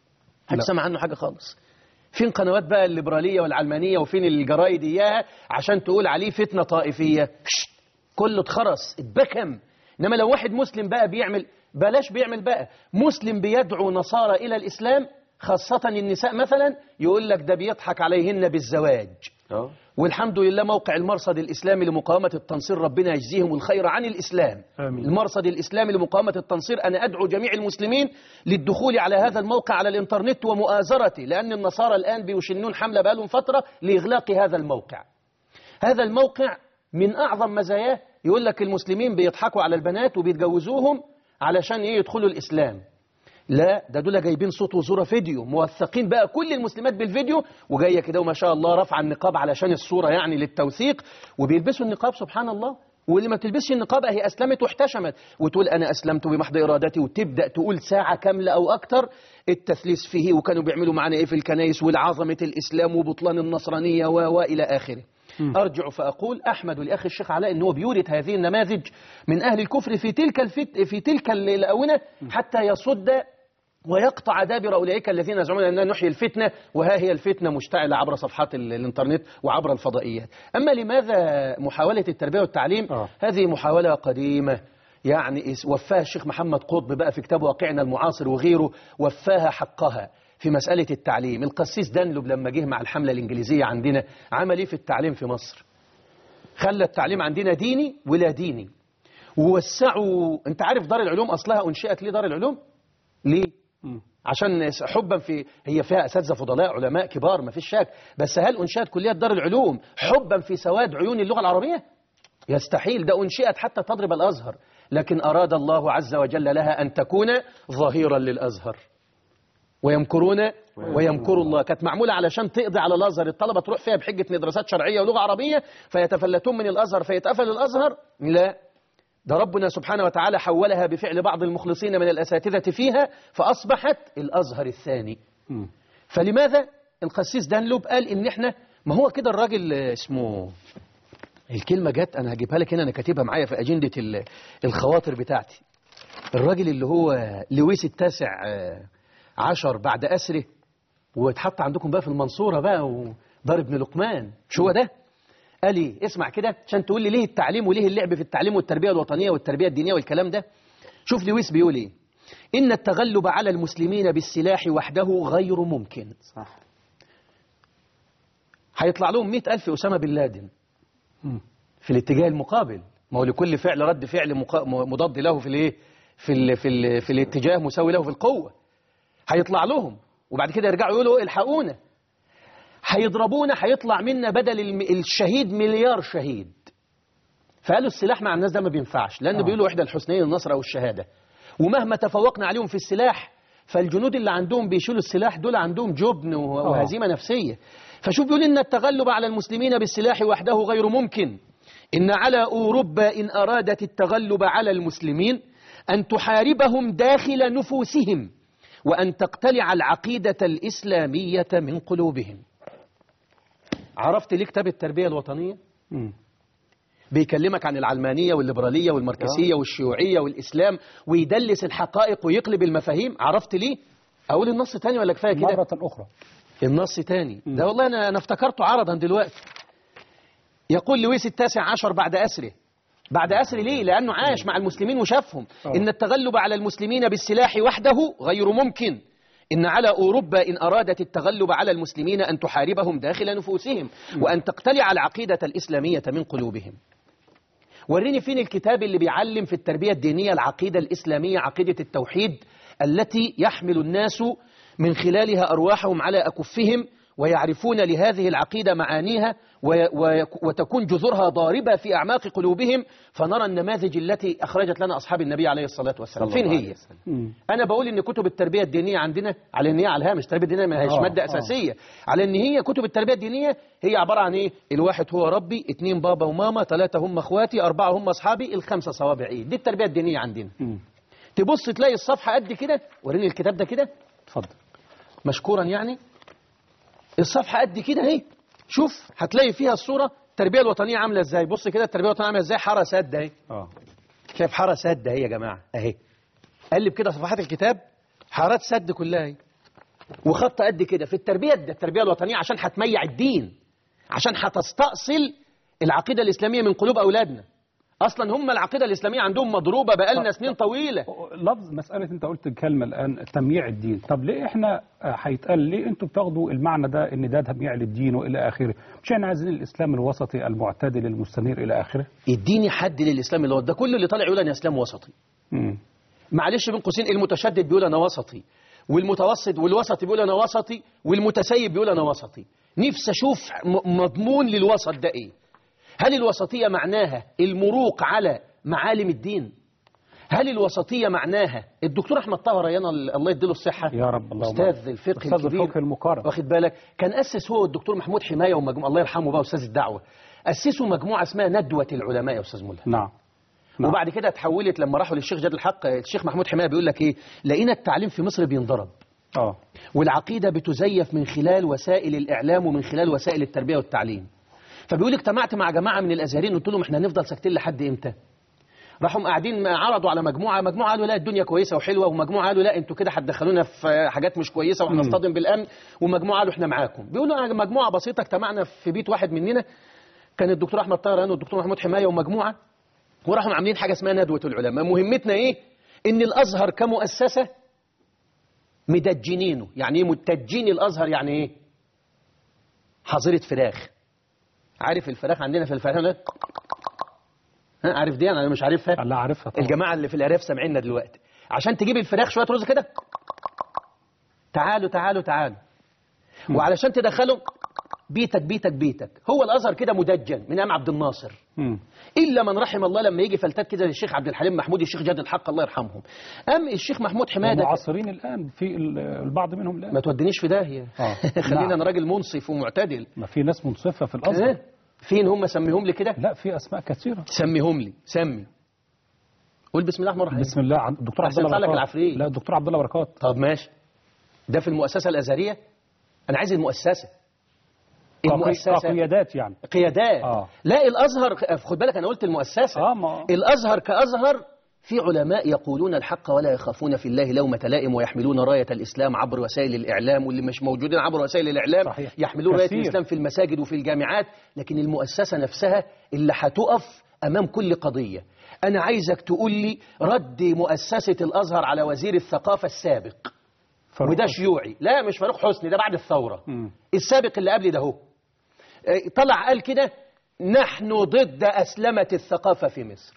حد سمع عنه حاجه خالص فين قنوات بقى الليبراليه والعلمانيه وفين الجرايد اياها عشان تقول عليه فتنه طائفيه شت، كله اتخرس اتبكم انما لو واحد مسلم بقى بيعمل بلاش بيعمل بقى مسلم بيدعو نصارى الى الاسلام خاصه النساء مثلا يقول لك ده بيضحك عليهن بالزواج اه والحمد لله موقع المرصد الإسلامي لمقاومة التنصير ربنا يجزيهم الخير عن الإسلام آمين. المرصد الإسلامي لمقاومة التنصير أنا أدعو جميع المسلمين للدخول على هذا الموقع على الإنترنت ومؤازرته لأن النصارى الآن بيشنون حملة بقالهم فترة لإغلاق هذا الموقع هذا الموقع من أعظم مزاياه يقول لك المسلمين بيضحكوا على البنات وبيتجوزوهم علشان إيه يدخلوا الإسلام لا ده دول جايبين صوت وصورة فيديو موثقين بقى كل المسلمات بالفيديو وجاية كده وما شاء الله رفع النقاب علشان الصورة يعني للتوثيق وبيلبسوا النقاب سبحان الله واللي ما بتلبسش النقاب هي أسلمت واحتشمت وتقول أنا أسلمت بمحض إرادتي وتبدأ تقول ساعة كاملة أو أكتر التثليث فيه وكانوا بيعملوا معنا إيه في الكنائس والعظمة الإسلام وبطلان النصرانية و- وإلى آخره أرجع فأقول أحمد لأخي الشيخ علاء أنه بيورد هذه النماذج من أهل الكفر في تلك الفت في تلك الأونة حتى يصد ويقطع دابر أولئك الذين يزعمون أننا نحيي الفتنة وها هي الفتنة مشتعلة عبر صفحات ال- الإنترنت وعبر الفضائيات أما لماذا محاولة التربية والتعليم آه. هذه محاولة قديمة يعني اس- وفاها الشيخ محمد قطب بقى في كتاب واقعنا المعاصر وغيره وفاها حقها في مسألة التعليم القسيس دانلوب لما جه مع الحملة الإنجليزية عندنا عمل إيه في التعليم في مصر خلى التعليم عندنا ديني ولا ديني ووسعوا انت عارف دار العلوم اصلها انشئت ليه دار العلوم ليه عشان حبا في هي فيها اساتذه فضلاء علماء كبار ما فيش شك بس هل انشئت كليه دار العلوم حبا في سواد عيون اللغه العربيه يستحيل ده انشئت حتى تضرب الازهر لكن اراد الله عز وجل لها ان تكون ظهيرا للازهر ويمكرون ويمكر الله كانت معمولة علشان تقضي على الأزهر الطلبة تروح فيها بحجة إن دراسات شرعية ولغة عربية فيتفلتون من الأزهر فيتقفل الأزهر لا ده ربنا سبحانه وتعالى حولها بفعل بعض المخلصين من الأساتذة فيها فأصبحت الأزهر الثاني فلماذا القسيس دانلوب قال إن إحنا ما هو كده الراجل اسمه الكلمة جت أنا هجيبها لك هنا أنا كاتبها معايا في أجندة ال- الخواطر بتاعتي الراجل اللي هو لويس التاسع آه، عشر بعد أسره واتحط عندكم بقى في المنصورة بقى ودار ابن لقمان مش هو ده قال ايه اسمع كده عشان تقول لي ليه التعليم وليه اللعب في التعليم والتربية الوطنية والتربية الدينية والكلام ده شوف لويس بيقول ايه إن التغلب على المسلمين بالسلاح وحده غير ممكن صح هيطلع لهم مئة ألف أسامة بن لادن مم. في الاتجاه المقابل ما هو لكل فعل رد فعل مقا- مضاد له في الايه في ال في ال في الاتجاه مساوي له في القوه هيطلع لهم وبعد كده يرجعوا يقولوا الحقونا هيضربونا هيطلع منا بدل الم- الشهيد مليار شهيد فقالوا السلاح مع الناس ده ما بينفعش لان آه. بيقولوا احدى الحسنين النصر او الشهاده ومهما تفوقنا عليهم في السلاح فالجنود اللي عندهم بيشيلوا السلاح دول عندهم جبن و- آه. وهزيمه نفسيه فشوف بيقول ان التغلب على المسلمين بالسلاح وحده غير ممكن إن على أوروبا إن أرادت التغلب على المسلمين أن تحاربهم داخل نفوسهم وأن تقتلع العقيدة الإسلامية من قلوبهم عرفت ليه كتاب التربية الوطنية؟ مم. بيكلمك عن العلمانية والليبرالية والماركسية والشيوعية والإسلام ويدلس الحقائق ويقلب المفاهيم عرفت ليه؟ أقول النص تاني ولا كفاية كده؟ مرة أخرى النص تاني ده والله أنا, أنا افتكرته عرضا دلوقتي يقول لويس التاسع عشر بعد أسره بعد أسره ليه؟ لأنه عاش مع المسلمين وشافهم آه. إن التغلب على المسلمين بالسلاح وحده غير ممكن إن على أوروبا إن أرادت التغلب على المسلمين أن تحاربهم داخل نفوسهم وأن تقتلع العقيدة الإسلامية من قلوبهم وريني فين الكتاب اللي بيعلم في التربية الدينية العقيدة الإسلامية عقيدة التوحيد التي يحمل الناس من خلالها أرواحهم على أكفهم ويعرفون لهذه العقيدة معانيها وي- وي- وتكون جذورها ضاربة في أعماق قلوبهم فنرى النماذج التي أخرجت لنا أصحاب النبي عليه الصلاة والسلام صلى فين الله هي؟ عليه وسلم. مم. انا بقول ان كتب التربيه الدينيه عندنا على ان هي على الهامش التربيه الدينيه ما هيش آه، ماده آه. اساسيه على ان هي كتب التربيه الدينيه هي عباره عن ايه الواحد هو ربي اتنين بابا وماما ثلاثه هم اخواتي اربعه هم اصحابي الخمسه صوابع ايه دي التربيه الدينيه عندنا مم. تبص تلاقي الصفحه قد كده وريني الكتاب ده كده اتفضل مشكورا يعني الصفحه قد كده اهي شوف هتلاقي فيها الصوره التربيه الوطنيه عامله ازاي بص كده التربيه الوطنيه عامله ازاي حاره سد اهي اه شايف حاره سد اهي يا جماعه اهي قلب كده صفحات الكتاب حارات سد كلها اهي وخط قد كده في التربيه ده التربيه الوطنيه عشان هتميع الدين عشان هتستأصل العقيده الاسلاميه من قلوب اولادنا اصلا هم العقيده الاسلاميه عندهم مضروبه بقالنا سنين طويله لفظ مسألة أنت قلت الكلمة الآن تمييع الدين طب ليه إحنا آه، هيتقال ليه أنتوا بتاخدوا المعنى ده إن ده تمييع للدين وإلى آخره مش إحنا عايزين الإسلام الوسطي المعتدل المستنير إلى آخره اديني حد للاسلام اللي هو ده كله اللي طالع يقول انا اسلام وسطي مم. معلش بين قوسين المتشدد بيقول انا وسطي والمتوسط والوسطي بيقول انا وسطي والمتسيب بيقول انا وسطي نفسي اشوف م- مضمون للوسط ده ايه هل الوسطيه معناها المروق على معالم الدين هل الوسطيه معناها الدكتور احمد طه ريان الله يديله الصحه يا رب اللهم استاذ الفقه أستاذ الكبير الفقه المقارن واخد بالك كان اسس هو الدكتور محمود حمايه ومجموعه الله يرحمه بقى استاذ الدعوه اسسوا مجموعه اسمها ندوه العلماء يا استاذ ملا نعم نعم. وبعد كده اتحولت لما راحوا للشيخ جاد الحق الشيخ محمود حمايه بيقول لك ايه لقينا التعليم في مصر بينضرب اه والعقيده بتزيف من خلال وسائل الاعلام ومن خلال وسائل التربيه والتعليم فبيقول اجتمعت مع جماعه من الازهريين قلت لهم احنا هنفضل ساكتين لحد امتى راحوا قاعدين عرضوا على مجموعه مجموعه قالوا لا الدنيا كويسه وحلوه ومجموعه قالوا لا انتوا كده هتدخلونا في حاجات مش كويسه وهنصطدم بالامن ومجموعه قالوا احنا معاكم بيقولوا أنا مجموعه بسيطه اجتمعنا في بيت واحد مننا كان الدكتور احمد طاهر والدكتور محمود حمايه ومجموعه وراحوا عاملين حاجه اسمها ندوه العلماء مهمتنا ايه ان الازهر كمؤسسه مدجنينه يعني ايه متدجين الازهر يعني ايه حظيره فراخ عارف الفراخ عندنا في الفراخ ها عارف دي انا مش عارفها لا عارفها طبعا الجماعه اللي في الارياف سامعيننا دلوقتي عشان تجيب الفراخ شويه رز كده تعالوا تعالوا تعالوا وعلشان تدخلوا بيتك بيتك بيتك هو الازهر كده مدجن من ايام عبد الناصر مم. الا من رحم الله لما يجي فلتات كده للشيخ عبد الحليم محمود الشيخ جاد الحق الله يرحمهم ام الشيخ محمود حماده ومعاصرين الآن في ال- البعض منهم الآن ما تودينيش في داهيه آه. خلينا نعم. انا راجل منصف ومعتدل ما في ناس منصفة في الأزهر إيه؟ فين هم سميهم لي كده لا في أسماء كثيرة سميهم لي سمي قول بسم الله الرحمن الرحيم بسم الله عن- الدكتور عبد أحسن الله يطلع لك بركات العفريت. لا الدكتور عبد الله بركات طب ماشي ده في المؤسسه الازهريه انا عايز المؤسسه كقي- المؤسسه كقيادات يعني قيادات آه. لا الازهر خد بالك انا قلت المؤسسه اه ما الازهر كازهر في علماء يقولون الحق ولا يخافون في الله لومة لائم ويحملون راية الإسلام عبر وسائل الإعلام واللي مش موجودين عبر وسائل الإعلام صحيح. يحملون راية كثير. الإسلام في المساجد وفي الجامعات لكن المؤسسة نفسها اللي هتقف أمام كل قضية أنا عايزك تقول لي رد مؤسسة الأزهر على وزير الثقافة السابق فاروق وده حسني. شيوعي لا مش فاروق حسني ده بعد الثورة مم. السابق اللي قبل ده هو آه، طلع قال كده نحن ضد أسلمة الثقافة في مصر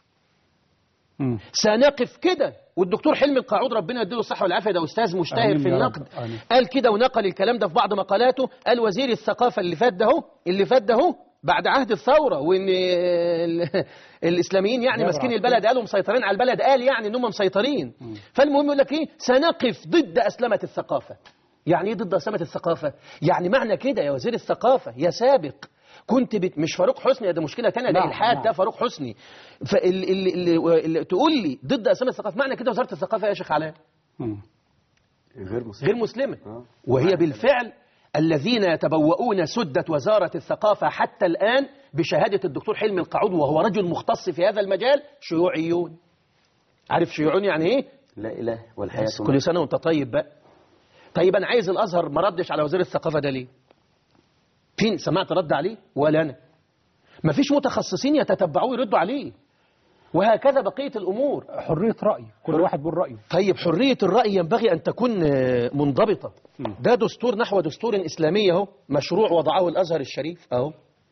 مم. سنقف كده والدكتور حلمي القاعود ربنا يديله الصحة والعافية ده أستاذ مجتهد آمين في يا رب. النقد آمين. قال كده ونقل الكلام ده في بعض مقالاته قال وزير الثقافة اللي فات ده هو اللي فات ده هو بعد عهد الثورة وإن ال- الإسلاميين يعني جابر ماسكين عبد البلد قالوا مسيطرين على البلد قال يعني إنهم مسيطرين فالمهم يقول لك إيه سنقف ضد أسلمة الثقافة يعني إيه ضد أسلمة الثقافة يعني معنى كده يا وزير الثقافة يا سابق كنت بت... مش فاروق حسني ده مشكلة تانية ده نعم، إلحاد نعم. ده فاروق حسني فاللي اللي اللي اللي تقول لي ضد أسلمة الثقافة معنى كده وزارة الثقافة يا شيخ علاء مم. غير مسلم غير مسلمة آه. وهي بالفعل الذين يتبوؤون سدة وزارة الثقافة حتى الآن بشهادة الدكتور حلمي القعود وهو رجل مختص في هذا المجال شيوعيون عارف شيوعيون يعني ايه؟ لا إله والحياة بس كل سنة وانت طيب بقى طيب أنا عايز الأزهر ما ردش على وزير الثقافة ده ليه؟ فين سمعت رد عليه؟ ولا أنا مفيش متخصصين يتتبعوه يردوا عليه وهكذا بقية الأمور حرية رأي كل واحد بيقول رأيه طيب حرية الرأي ينبغي أن تكون آه، منضبطة مم. ده دستور نحو دستور إسلامي اهو مشروع وضعه الأزهر الشريف أهو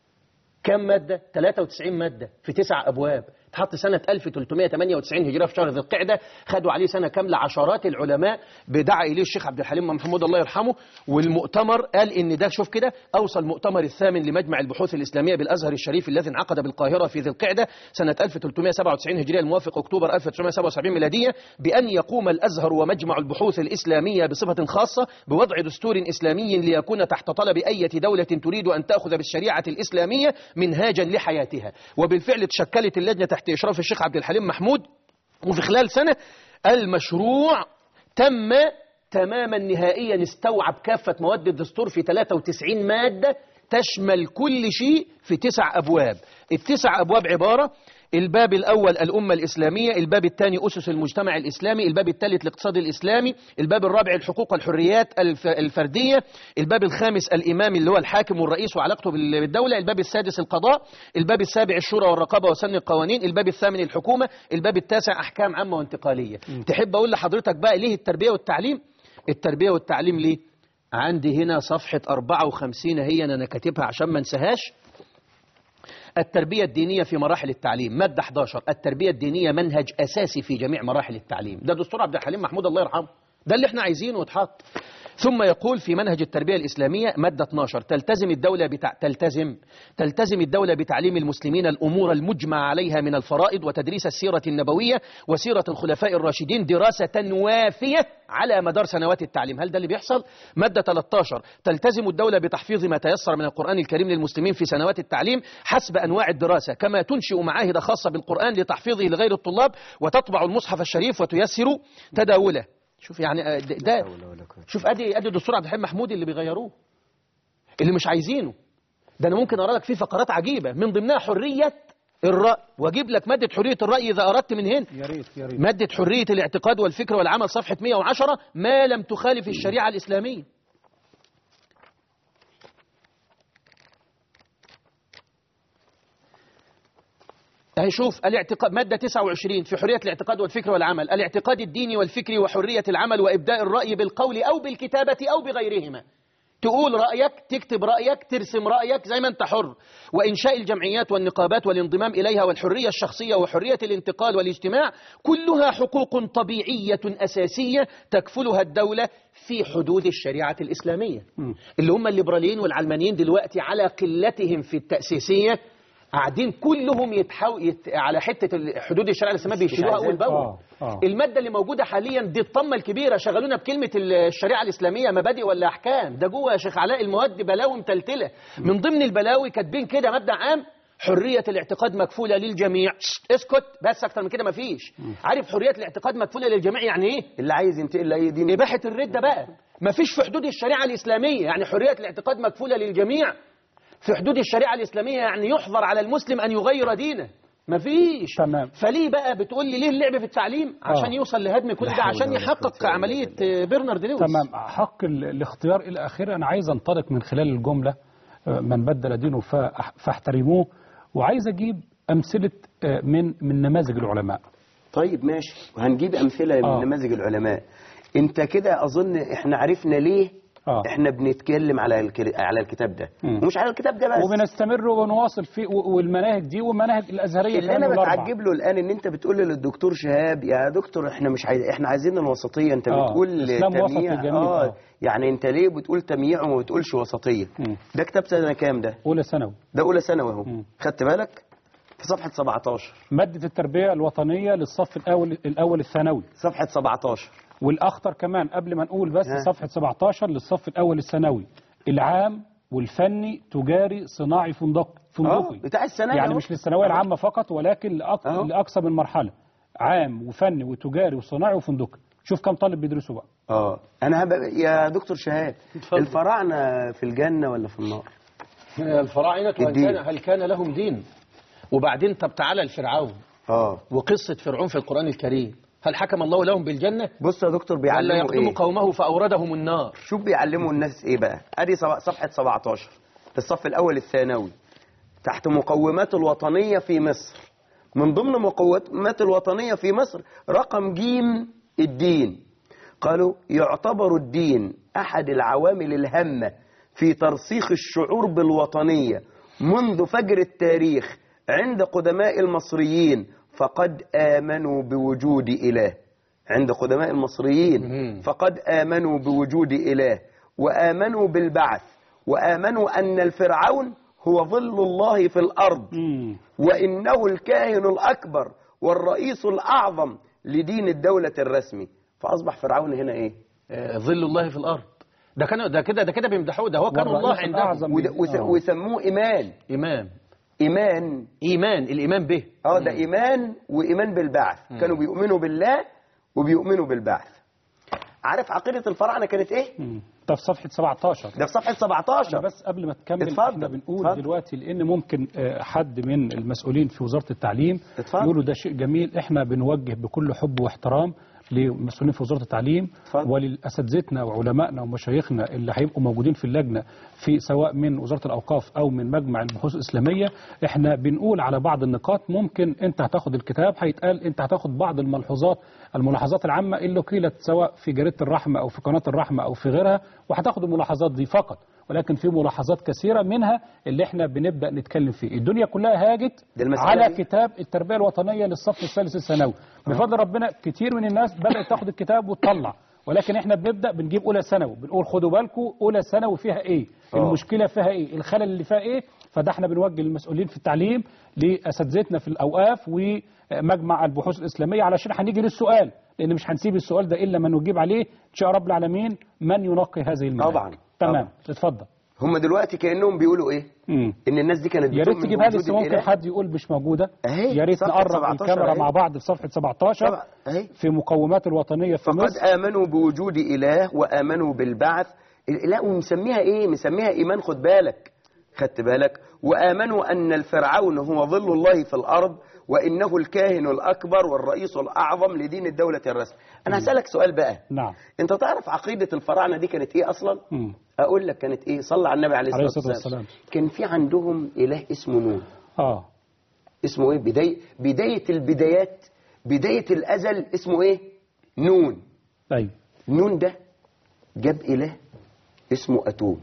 كم مادة؟ 93 مادة في تسع أبواب اتحط سنة 1398 هجرية في شهر ذي القعدة خدوا عليه سنة كاملة عشرات العلماء بدعا إليه الشيخ عبد الحليم محمود الله يرحمه والمؤتمر قال إن ده شوف كده أوصى المؤتمر الثامن لمجمع البحوث الإسلامية بالأزهر الشريف الذي انعقد بالقاهرة في ذي القعدة سنة 1397 هجرية الموافق أكتوبر 1977 ميلادية بأن يقوم الأزهر ومجمع البحوث الإسلامية بصفة خاصة بوضع دستور إسلامي ليكون تحت طلب أية دولة تريد أن تأخذ بالشريعة الإسلامية منهاجا لحياتها وبالفعل تشكلت اللجنة تحت إشراف الشيخ عبد الحليم محمود وفي خلال سنة المشروع تم تماما نهائيا استوعب كافة مواد الدستور في 93 مادة تشمل كل شيء في تسع أبواب التسع أبواب عبارة الباب الأول الأمة الإسلامية الباب الثاني أسس المجتمع الإسلامي الباب الثالث الاقتصاد الإسلامي الباب الرابع الحقوق والحريات الف- الفردية الباب الخامس الإمام اللي هو الحاكم والرئيس وعلاقته بال- بالدولة الباب السادس القضاء الباب السابع الشورى والرقابة وسن القوانين الباب الثامن الحكومة الباب التاسع أحكام عامة وانتقالية تحب أقول لحضرتك بقى ليه التربية والتعليم التربية والتعليم ليه عندي هنا صفحة 54 هي أنا كاتبها عشان ما انساهاش التربية الدينية في مراحل التعليم مادة 11 التربية الدينية منهج أساسي في جميع مراحل التعليم ده دستور عبد الحليم محمود الله يرحمه ده اللي احنا عايزينه واتحط ثم يقول في منهج التربية الإسلامية مادة 12 تلتزم الدولة بتع... تلتزم تلتزم الدولة بتعليم المسلمين الأمور المجمع عليها من الفرائض وتدريس السيرة النبوية وسيرة الخلفاء الراشدين دراسة وافية على مدار سنوات التعليم هل ده اللي بيحصل؟ مادة 13 تلتزم الدولة بتحفيظ ما تيسر من القرآن الكريم للمسلمين في سنوات التعليم حسب أنواع الدراسة كما تنشئ معاهد خاصة بالقرآن لتحفيظه لغير الطلاب وتطبع المصحف الشريف وتيسر تداوله شوف يعني آه، ده, ده شوف ادي ادي دستور عبد الحليم محمود اللي بيغيروه اللي مش عايزينه ده انا ممكن اقرا لك فيه فقرات عجيبه من ضمنها حريه الراي واجيب لك ماده حريه الراي اذا اردت من هنا يا ريت يا ريت ماده حريه الاعتقاد والفكر والعمل صفحه 110 ما لم تخالف الشريعه الاسلاميه اهي شوف الاعتقاد مادة 29 في حرية الاعتقاد والفكر والعمل الاعتقاد الديني والفكري وحرية العمل وإبداء الرأي بالقول أو بالكتابة أو بغيرهما تقول رأيك تكتب رأيك ترسم رأيك زي ما أنت حر وإنشاء الجمعيات والنقابات والانضمام إليها والحرية الشخصية وحرية الانتقال والاجتماع كلها حقوق طبيعية أساسية تكفلها الدولة في حدود الشريعة الإسلامية اللي هم الليبراليين والعلمانيين دلوقتي على قلتهم في التأسيسية قاعدين كلهم يتحو... يت... على حته ال- حدود الشريعه الاسلاميه بيشيلوها اول باول آه، آه. الماده اللي موجوده حاليا دي الطمه الكبيره شغلونا بكلمه ال- الشريعه الاسلاميه مبادئ ولا احكام ده جوه يا شيخ علاء المواد بلاوي متلتله من ضمن البلاوي كاتبين كده مبدا عام حرية الاعتقاد مكفولة للجميع شت، اسكت بس أكتر من كده مفيش عارف حرية الاعتقاد مكفولة للجميع يعني إيه؟ اللي عايز ينتقل لأي دين إباحة الردة بقى مفيش في حدود الشريعة الإسلامية يعني حرية الاعتقاد مكفولة للجميع في حدود الشريعة الإسلامية يعني يحظر على المسلم أن يغير دينه مفيش تمام. فليه بقى بتقول لي ليه اللعب في التعليم عشان آه. يوصل لهدم كل لا ده حول عشان ولا قوة يحقق إلا عملية آه، برنارد لويس تمام حق ال- الاختيار الى اخره انا عايز انطلق من خلال الجمله آه، من بدل دينه فأح- فاحترموه وعايز اجيب امثله آه، من من نماذج العلماء طيب ماشي وهنجيب امثله آه. من نماذج العلماء انت كده اظن احنا عرفنا ليه آه. احنا بنتكلم على الك- على الكتاب ده مم. ومش على الكتاب ده بس وبنستمر ونواصل في و- والمناهج دي والمناهج الازهريه اللي كمان انا والأربعة. بتعجب له الان ان انت بتقول للدكتور شهاب يا دكتور احنا مش عايز احنا عايزين الوسطيه انت آه، بتقول الإسلام وسط تمييع للجميع، اه آه. يعني انت ليه بتقول تمييع وما بتقولش وسطيه مم. ده كتاب سنه كام ده اولى ثانوي ده اولى ثانوي اهو مم. خدت بالك في صفحه 17 ماده التربيه الوطنيه للصف الاول الاول الثانوي صفحه 17 والاخطر كمان قبل ما نقول بس ها. صفحه 17 للصف الاول الثانوي العام والفني تجاري صناعي فندق فندقي اه بتاع الثانوي يعني أهو. مش للثانويه العامه فقط ولكن لأك... أهو. لاقصى من مرحله عام وفني وتجاري وصناعي وفندقي شوف كم طالب بيدرسوا بقى اه انا هب... يا دكتور شهاب اتفضل. الفراعنه في الجنه ولا في النار الفراعنة وإن الدين. كان هل كان لهم دين وبعدين طب تعالى لفرعون اه وقصة فرعون في القرآن الكريم هل حكم الله لهم بالجنة بص يا دكتور ولا بيعلموا يقدم ايه قومه فأوردهم النار شوف بيعلموا الناس ايه بقى ادي صف- صفحه 17 الصف الاول الثانوي تحت مقومات الوطنيه في مصر من ضمن مقومات الوطنيه في مصر رقم جيم الدين قالوا يعتبر الدين احد العوامل الهامه في ترسيخ الشعور بالوطنيه منذ فجر التاريخ عند قدماء المصريين فقد امنوا بوجود اله عند قدماء المصريين مم. فقد آمنوا بوجود إله وآمنوا بالبعث وآمنوا أن الفرعون هو ظل الله في الأرض مم. وإنه الكاهن الأكبر والرئيس الأعظم لدين الدولة الرسمي فأصبح فرعون هنا إيه آه، ظل الله في الأرض ده كان ده كده ده كده بيمدحوه ده هو كان الله والرئيس عندهم الأعظم وده- وس- آه. وسموه إيمان إمام إيمان إيمان الإيمان به اه ده إيمان وإيمان بالبعث كانوا بيؤمنوا بالله وبيؤمنوا بالبعث عارف عقيدة الفراعنة كانت إيه؟ مم. ده في صفحه 17 ده في صفحة احنا 17 بس قبل ما تكمل اتفضل، احنا بنقول اتفضل. دلوقتي لان ممكن آه، حد من المسؤولين في وزاره التعليم اتفضل. يقولوا ده شيء جميل احنا بنوجه بكل حب واحترام للمسؤولين في وزاره التعليم اتفضل. ولاساتذتنا وعلمائنا ومشايخنا اللي هيبقوا موجودين في اللجنه في سواء من وزاره الاوقاف او من مجمع البحوث الاسلاميه احنا بنقول على بعض النقاط ممكن انت هتاخد الكتاب هيتقال انت هتاخد بعض الملحوظات الملاحظات العامه اللي قيلت سواء في جريده الرحمه او في قناه الرحمه او في غيرها وهتاخد الملاحظات دي فقط ولكن في ملاحظات كثيره منها اللي احنا بنبدا نتكلم فيه الدنيا كلها هاجت ده المسألة على دي؟ كتاب التربيه الوطنيه للصف الثالث الثانوي بفضل ربنا كتير من الناس بدات تاخد الكتاب وتطلع ولكن احنا بنبدا بنجيب اولى ثانوي بنقول خدوا بالكم اولى ثانوي فيها ايه آه. المشكله فيها ايه الخلل اللي فيها ايه فده احنا بنوجه للمسؤولين في التعليم لاساتذتنا في الاوقاف ومجمع البحوث الاسلاميه علشان هنيجي للسؤال لان مش هنسيب السؤال ده الا ما نجيب عليه ان شاء رب العالمين من ينقي هذه المناهج طبعاً، تمام طبعاً. اتفضل هم دلوقتي كأنهم بيقولوا إيه؟ مم. إن الناس دي كانت يا ريت بتؤمن تجيبها لي بوجود بس ممكن الإله. حد يقول مش موجوده أهي، يا ريت صفحة نقرب 17 الكاميرا أهي. مع بعض في صفحه 17 طبعا أهي في مقومات الوطنيه في فقد مصر آمنوا بوجود إله وآمنوا بالبعث لا ومسميها إيه؟ مسميها إيمان خد بالك خدت بالك وآمنوا أن الفرعون هو ظل الله في الأرض وإنه الكاهن الأكبر والرئيس الأعظم لدين الدولة الرسمي أنا هسألك سؤال بقى نعم أنت تعرف عقيدة الفراعنة دي كانت إيه أصلا؟ مم. أقول لك كانت إيه؟ صلى على النبي عليه عليه الصلاة الصلاة والسلام والسلام. كان في عندهم إله اسمه نون اه اسمه إيه؟ بداية بداية البدايات بداية الأزل اسمه إيه؟ نون طيب نون ده جاب إله اسمه أتوم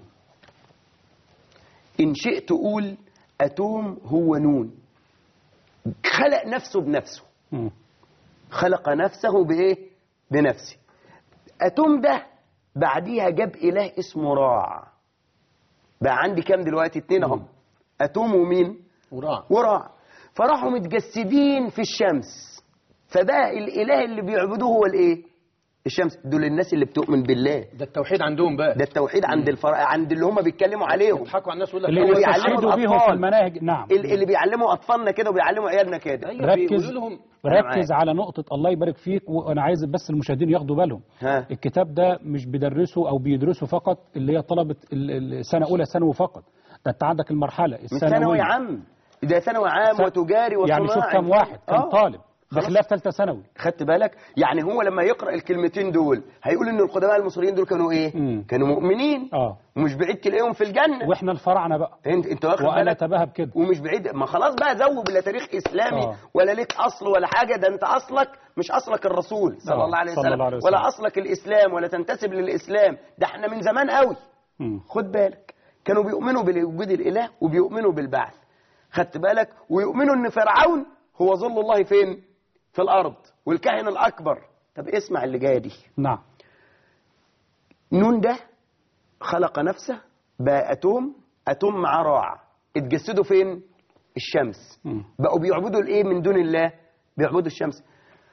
إن شئت تقول أتوم هو نون خلق نفسه بنفسه مم. خلق نفسه بإيه؟ بنفسه أتوم ده بعديها جاب إله اسمه راع بقى عندي كام دلوقتي اتنين اهم أتوم ومين؟ وراء وراع فراحوا متجسدين في الشمس فبقى الإله اللي بيعبدوه هو الإيه؟ الشمس دول الناس اللي بتؤمن بالله ده التوحيد عندهم بقى ده التوحيد عند الفرع عند اللي هم بيتكلموا عليهم يضحكوا على الناس يقول لك اللي هو بيعلموا بيستشهدوا بيهم في الأطفال. المناهج نعم ال- اللي بيعلموا اطفالنا كده وبيعلموا عيالنا كده ايوه ركز بيقولوا لهم أنا ركز معاك. على نقطة الله يبارك فيك وأنا عايز بس المشاهدين ياخدوا بالهم ها. الكتاب ده مش بيدرسه أو بيدرسه فقط اللي هي طلبة ال- ال- سنة أولى ثانوي فقط ده أنت عندك المرحلة مش ثانوي الثانوية يا عم ده ثانوي عام وتجاري وصناعي يعني شوف كم واحد كم آه. طالب خلاص. بخلاف ثالثه ثانوي خدت بالك يعني هو لما يقرأ الكلمتين دول هيقول ان القدماء المصريين دول كانوا ايه مم. كانوا مؤمنين اه ومش بعيد تلاقيهم في الجنة واحنا الفراعنه بقى انت انت واخد وانا بالك تباهى بكده ومش بعيد ما خلاص بقى ذوب لا تاريخ اسلامي آه. ولا ليك اصل ولا حاجه ده انت اصلك مش اصلك الرسول صلى آه، الله عليه صلى وسلم الله عليه وسلم. ولا اصلك الاسلام ولا تنتسب للاسلام ده احنا من زمان قوي مم. خد بالك كانوا بيؤمنوا بوجود الاله وبيؤمنوا بالبعث خدت بالك ويؤمنوا ان فرعون هو ظل الله فين في الارض والكاهن الاكبر طب اسمع اللي جايه دي نعم نون ده خلق نفسه بقى اتوم اتوم مع راع اتجسدوا فين الشمس مم. بقوا بيعبدوا الايه من دون الله بيعبدوا الشمس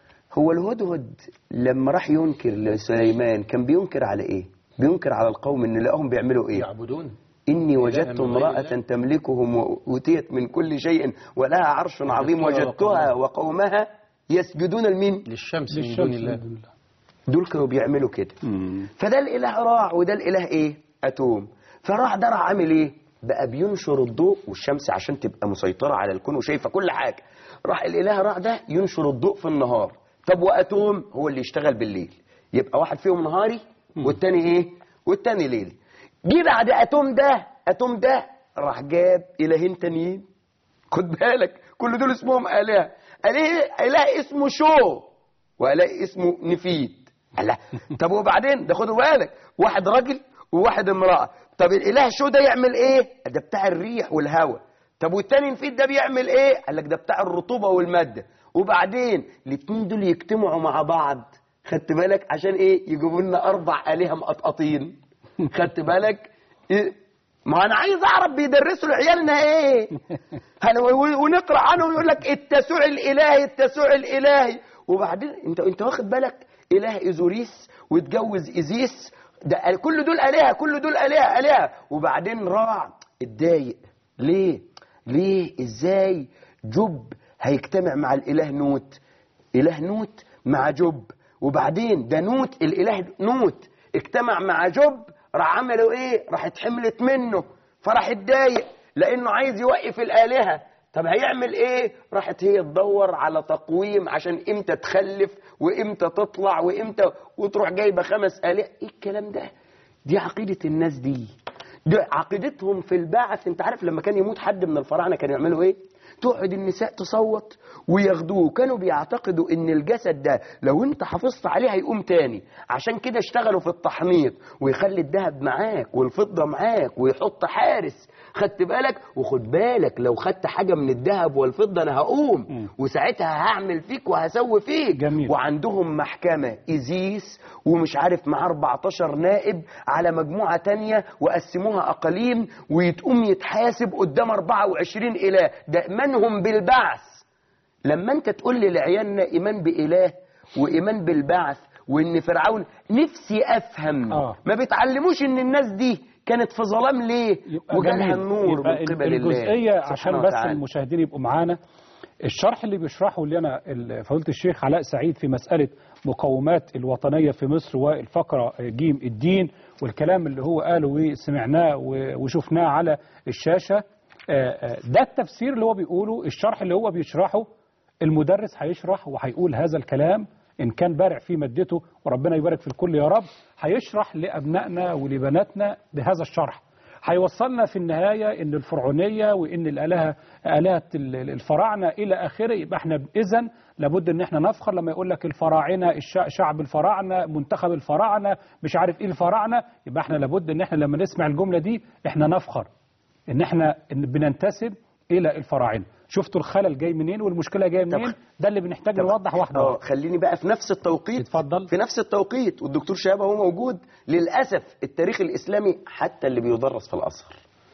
هو الهدهد لما راح ينكر لسليمان كان بينكر على ايه بينكر على القوم ان لقاهم بيعملوا ايه يعبدون إني وجدت من غير امرأة الله. تملكهم وأوتيت من كل شيء ولها عرش عظيم وجدتها وجدتها وقومها يسجدون لمين للشمس من للشمس دون من الله دون الله. دول كانوا بيعملوا كده مم. فده الاله راع وده الاله ايه اتوم فراع ده راح عامل ايه بقى بينشر الضوء والشمس عشان تبقى مسيطره على الكون وشايفه كل حاجه راح الاله راع ده ينشر الضوء في النهار طب واتوم هو اللي يشتغل بالليل يبقى واحد فيهم نهاري والتاني ايه والتاني ليلي جه بعد اتوم ده اتوم ده راح جاب الهين تانيين خد بالك كل دول اسمهم آلهة آلهة إله اسمه شو وإله اسمه نفيد الله طب وبعدين ده خدوا بالك واحد راجل وواحد امرأة طب الإله شو ده يعمل إيه ده بتاع الريح والهواء طب والتاني نفيد ده بيعمل إيه قال لك ده بتاع الرطوبة والمادة وبعدين الاتنين دول يجتمعوا مع بعض خدت بالك عشان إيه يجيبوا لنا أربع آلهة مقطقطين خدت بالك إيه؟ ما انا عايز اعرف بيدرسوا لعيالنا ايه هن- و- ونقرا عنهم يقول لك التسوع الالهي التسوع الالهي وبعدين انت انت واخد بالك اله ايزوريس واتجوز ايزيس ده كل دول الهه كل دول الهه الهه وبعدين راع اتضايق ليه ليه ازاي جب هيجتمع مع الاله نوت اله نوت مع جب وبعدين ده نوت الاله نوت اجتمع مع جب راح عملوا ايه راح اتحملت منه فراح اتضايق لانه عايز يوقف الالهه طب هيعمل ايه راحت هي تدور على تقويم عشان امتى تخلف وامتى تطلع وامتى وتروح جايبه خمس الهه ايه الكلام ده دي عقيده الناس دي ده عقيدتهم في البعث انت عارف لما كان يموت حد من الفراعنه كانوا يعملوا ايه تقعد النساء تصوت وياخدوه كانوا بيعتقدوا ان الجسد ده لو انت حافظت عليه هيقوم تاني عشان كده اشتغلوا في التحنيط ويخلي الذهب معاك والفضة معاك ويحط حارس خدت بالك وخد بالك لو خدت حاجة من الذهب والفضة انا هقوم وساعتها هعمل فيك وهسوي فيك جميل. وعندهم محكمة إيزيس ومش عارف مع 14 نائب على مجموعة تانية وقسموها أقاليم ويتقوم يتحاسب قدام 24 إله ده إيمانهم بالبعث لما أنت تقول لي لعيالنا إيمان بإله وإيمان بالبعث وإن فرعون نفسي أفهم آه. ما بتعلموش إن الناس دي كانت في ظلام ليه يبقى وجالها جميل. النور يبقى من قبل الله الجزئية سبحانه عشان بس وتعالى. المشاهدين يبقوا معانا الشرح اللي بيشرحه لنا ال- فضيلة الشيخ علاء سعيد في مسألة مقومات الوطنية في مصر والفقرة جيم الدين والكلام اللي هو قاله وسمعناه و- وشفناه على الشاشة آه، آه، ده التفسير اللي هو بيقوله الشرح اللي هو بيشرحه المدرس هيشرح وهيقول هذا الكلام إن كان بارع في مادته وربنا يبارك في الكل يا رب هيشرح لأبنائنا ولبناتنا بهذا الشرح هيوصلنا في النهاية إن الفرعونية وإن الآلهة آلهة ال- الفراعنة إلى آخره يبقى إحنا إذا لابد إن إحنا نفخر لما يقول لك الفراعنة الشع- شعب الفراعنة منتخب الفراعنة مش عارف إيه الفراعنة يبقى إحنا لابد إن إحنا لما نسمع الجملة دي إحنا نفخر إن إحنا إن بننتسب إلى الفراعنة شفتوا الخلل جاي منين والمشكلة جايه منين ده اللي بنحتاج نوضح واحدة اه واحدة خليني بقى في نفس التوقيت اتفضل. في نفس التوقيت والدكتور شهاب هو موجود للاسف التاريخ الاسلامي حتى اللي بيدرس في الازهر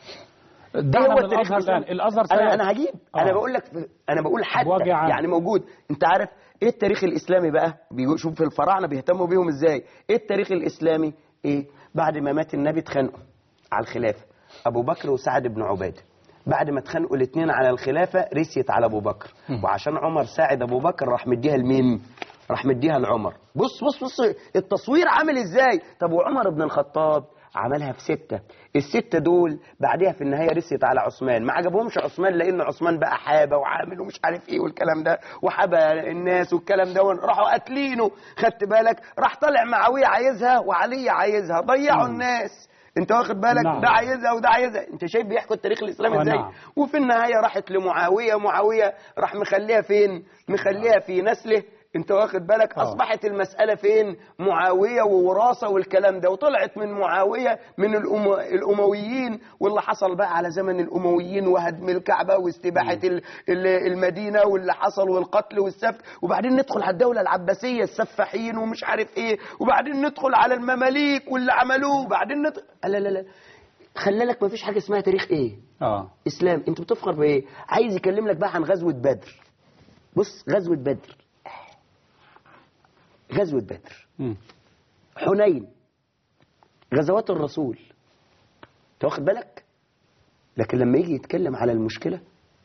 دعنا هو من التاريخ الأزهر الآن الإسلامي؟ الأزهر انا سيأتي. انا هجيب آه. انا بقول لك انا بقول حتى بوجه عام. يعني موجود انت عارف ايه التاريخ الاسلامي بقى بيقول- شوف في الفراعنه بيهتموا بيهم ازاي ايه التاريخ الاسلامي ايه بعد ما مات النبي اتخانقوا على الخلافه ابو بكر وسعد بن عباده بعد ما اتخانقوا الاثنين على الخلافه رسيت على ابو بكر وعشان عمر ساعد ابو بكر راح مديها لمين راح مديها لعمر بص بص بص التصوير عامل ازاي طب وعمر بن الخطاب عملها في ستة الستة دول بعدها في النهاية رست على عثمان ما عجبهمش عثمان لأن عثمان بقى حابة وعامل ومش عارف ايه والكلام ده وحابة الناس والكلام ده راحوا قاتلينه خدت بالك راح طالع معاوية عايزها وعلي عايزها ضيعوا الناس انت واخد بالك نعم. ده عايزها وده عايزها انت شايف بيحكوا التاريخ الاسلامي آه، ازاي نعم. وفي النهاية راحت لمعاوية معاوية راح مخليها فين مخليها في نسله انت واخد بالك آه. اصبحت المسألة فين معاوية ووراثة والكلام ده وطلعت من معاوية من الأم... الأمويين واللي حصل بقى على زمن الأمويين وهدم الكعبة واستباحة ال... ال- المدينة واللي حصل والقتل والسفك وبعدين ندخل على الدولة العباسية السفاحين ومش عارف ايه وبعدين ندخل على المماليك واللي عملوه وبعدين ندخل لا لا لا خلالك مفيش حاجة اسمها تاريخ ايه اه اسلام انت بتفخر بايه عايز يكلم لك بقى عن غزوه بدر بص غزوه بدر غزوه بدر مم. حنين غزوات الرسول انت واخد بالك لكن لما يجي يتكلم على المشكله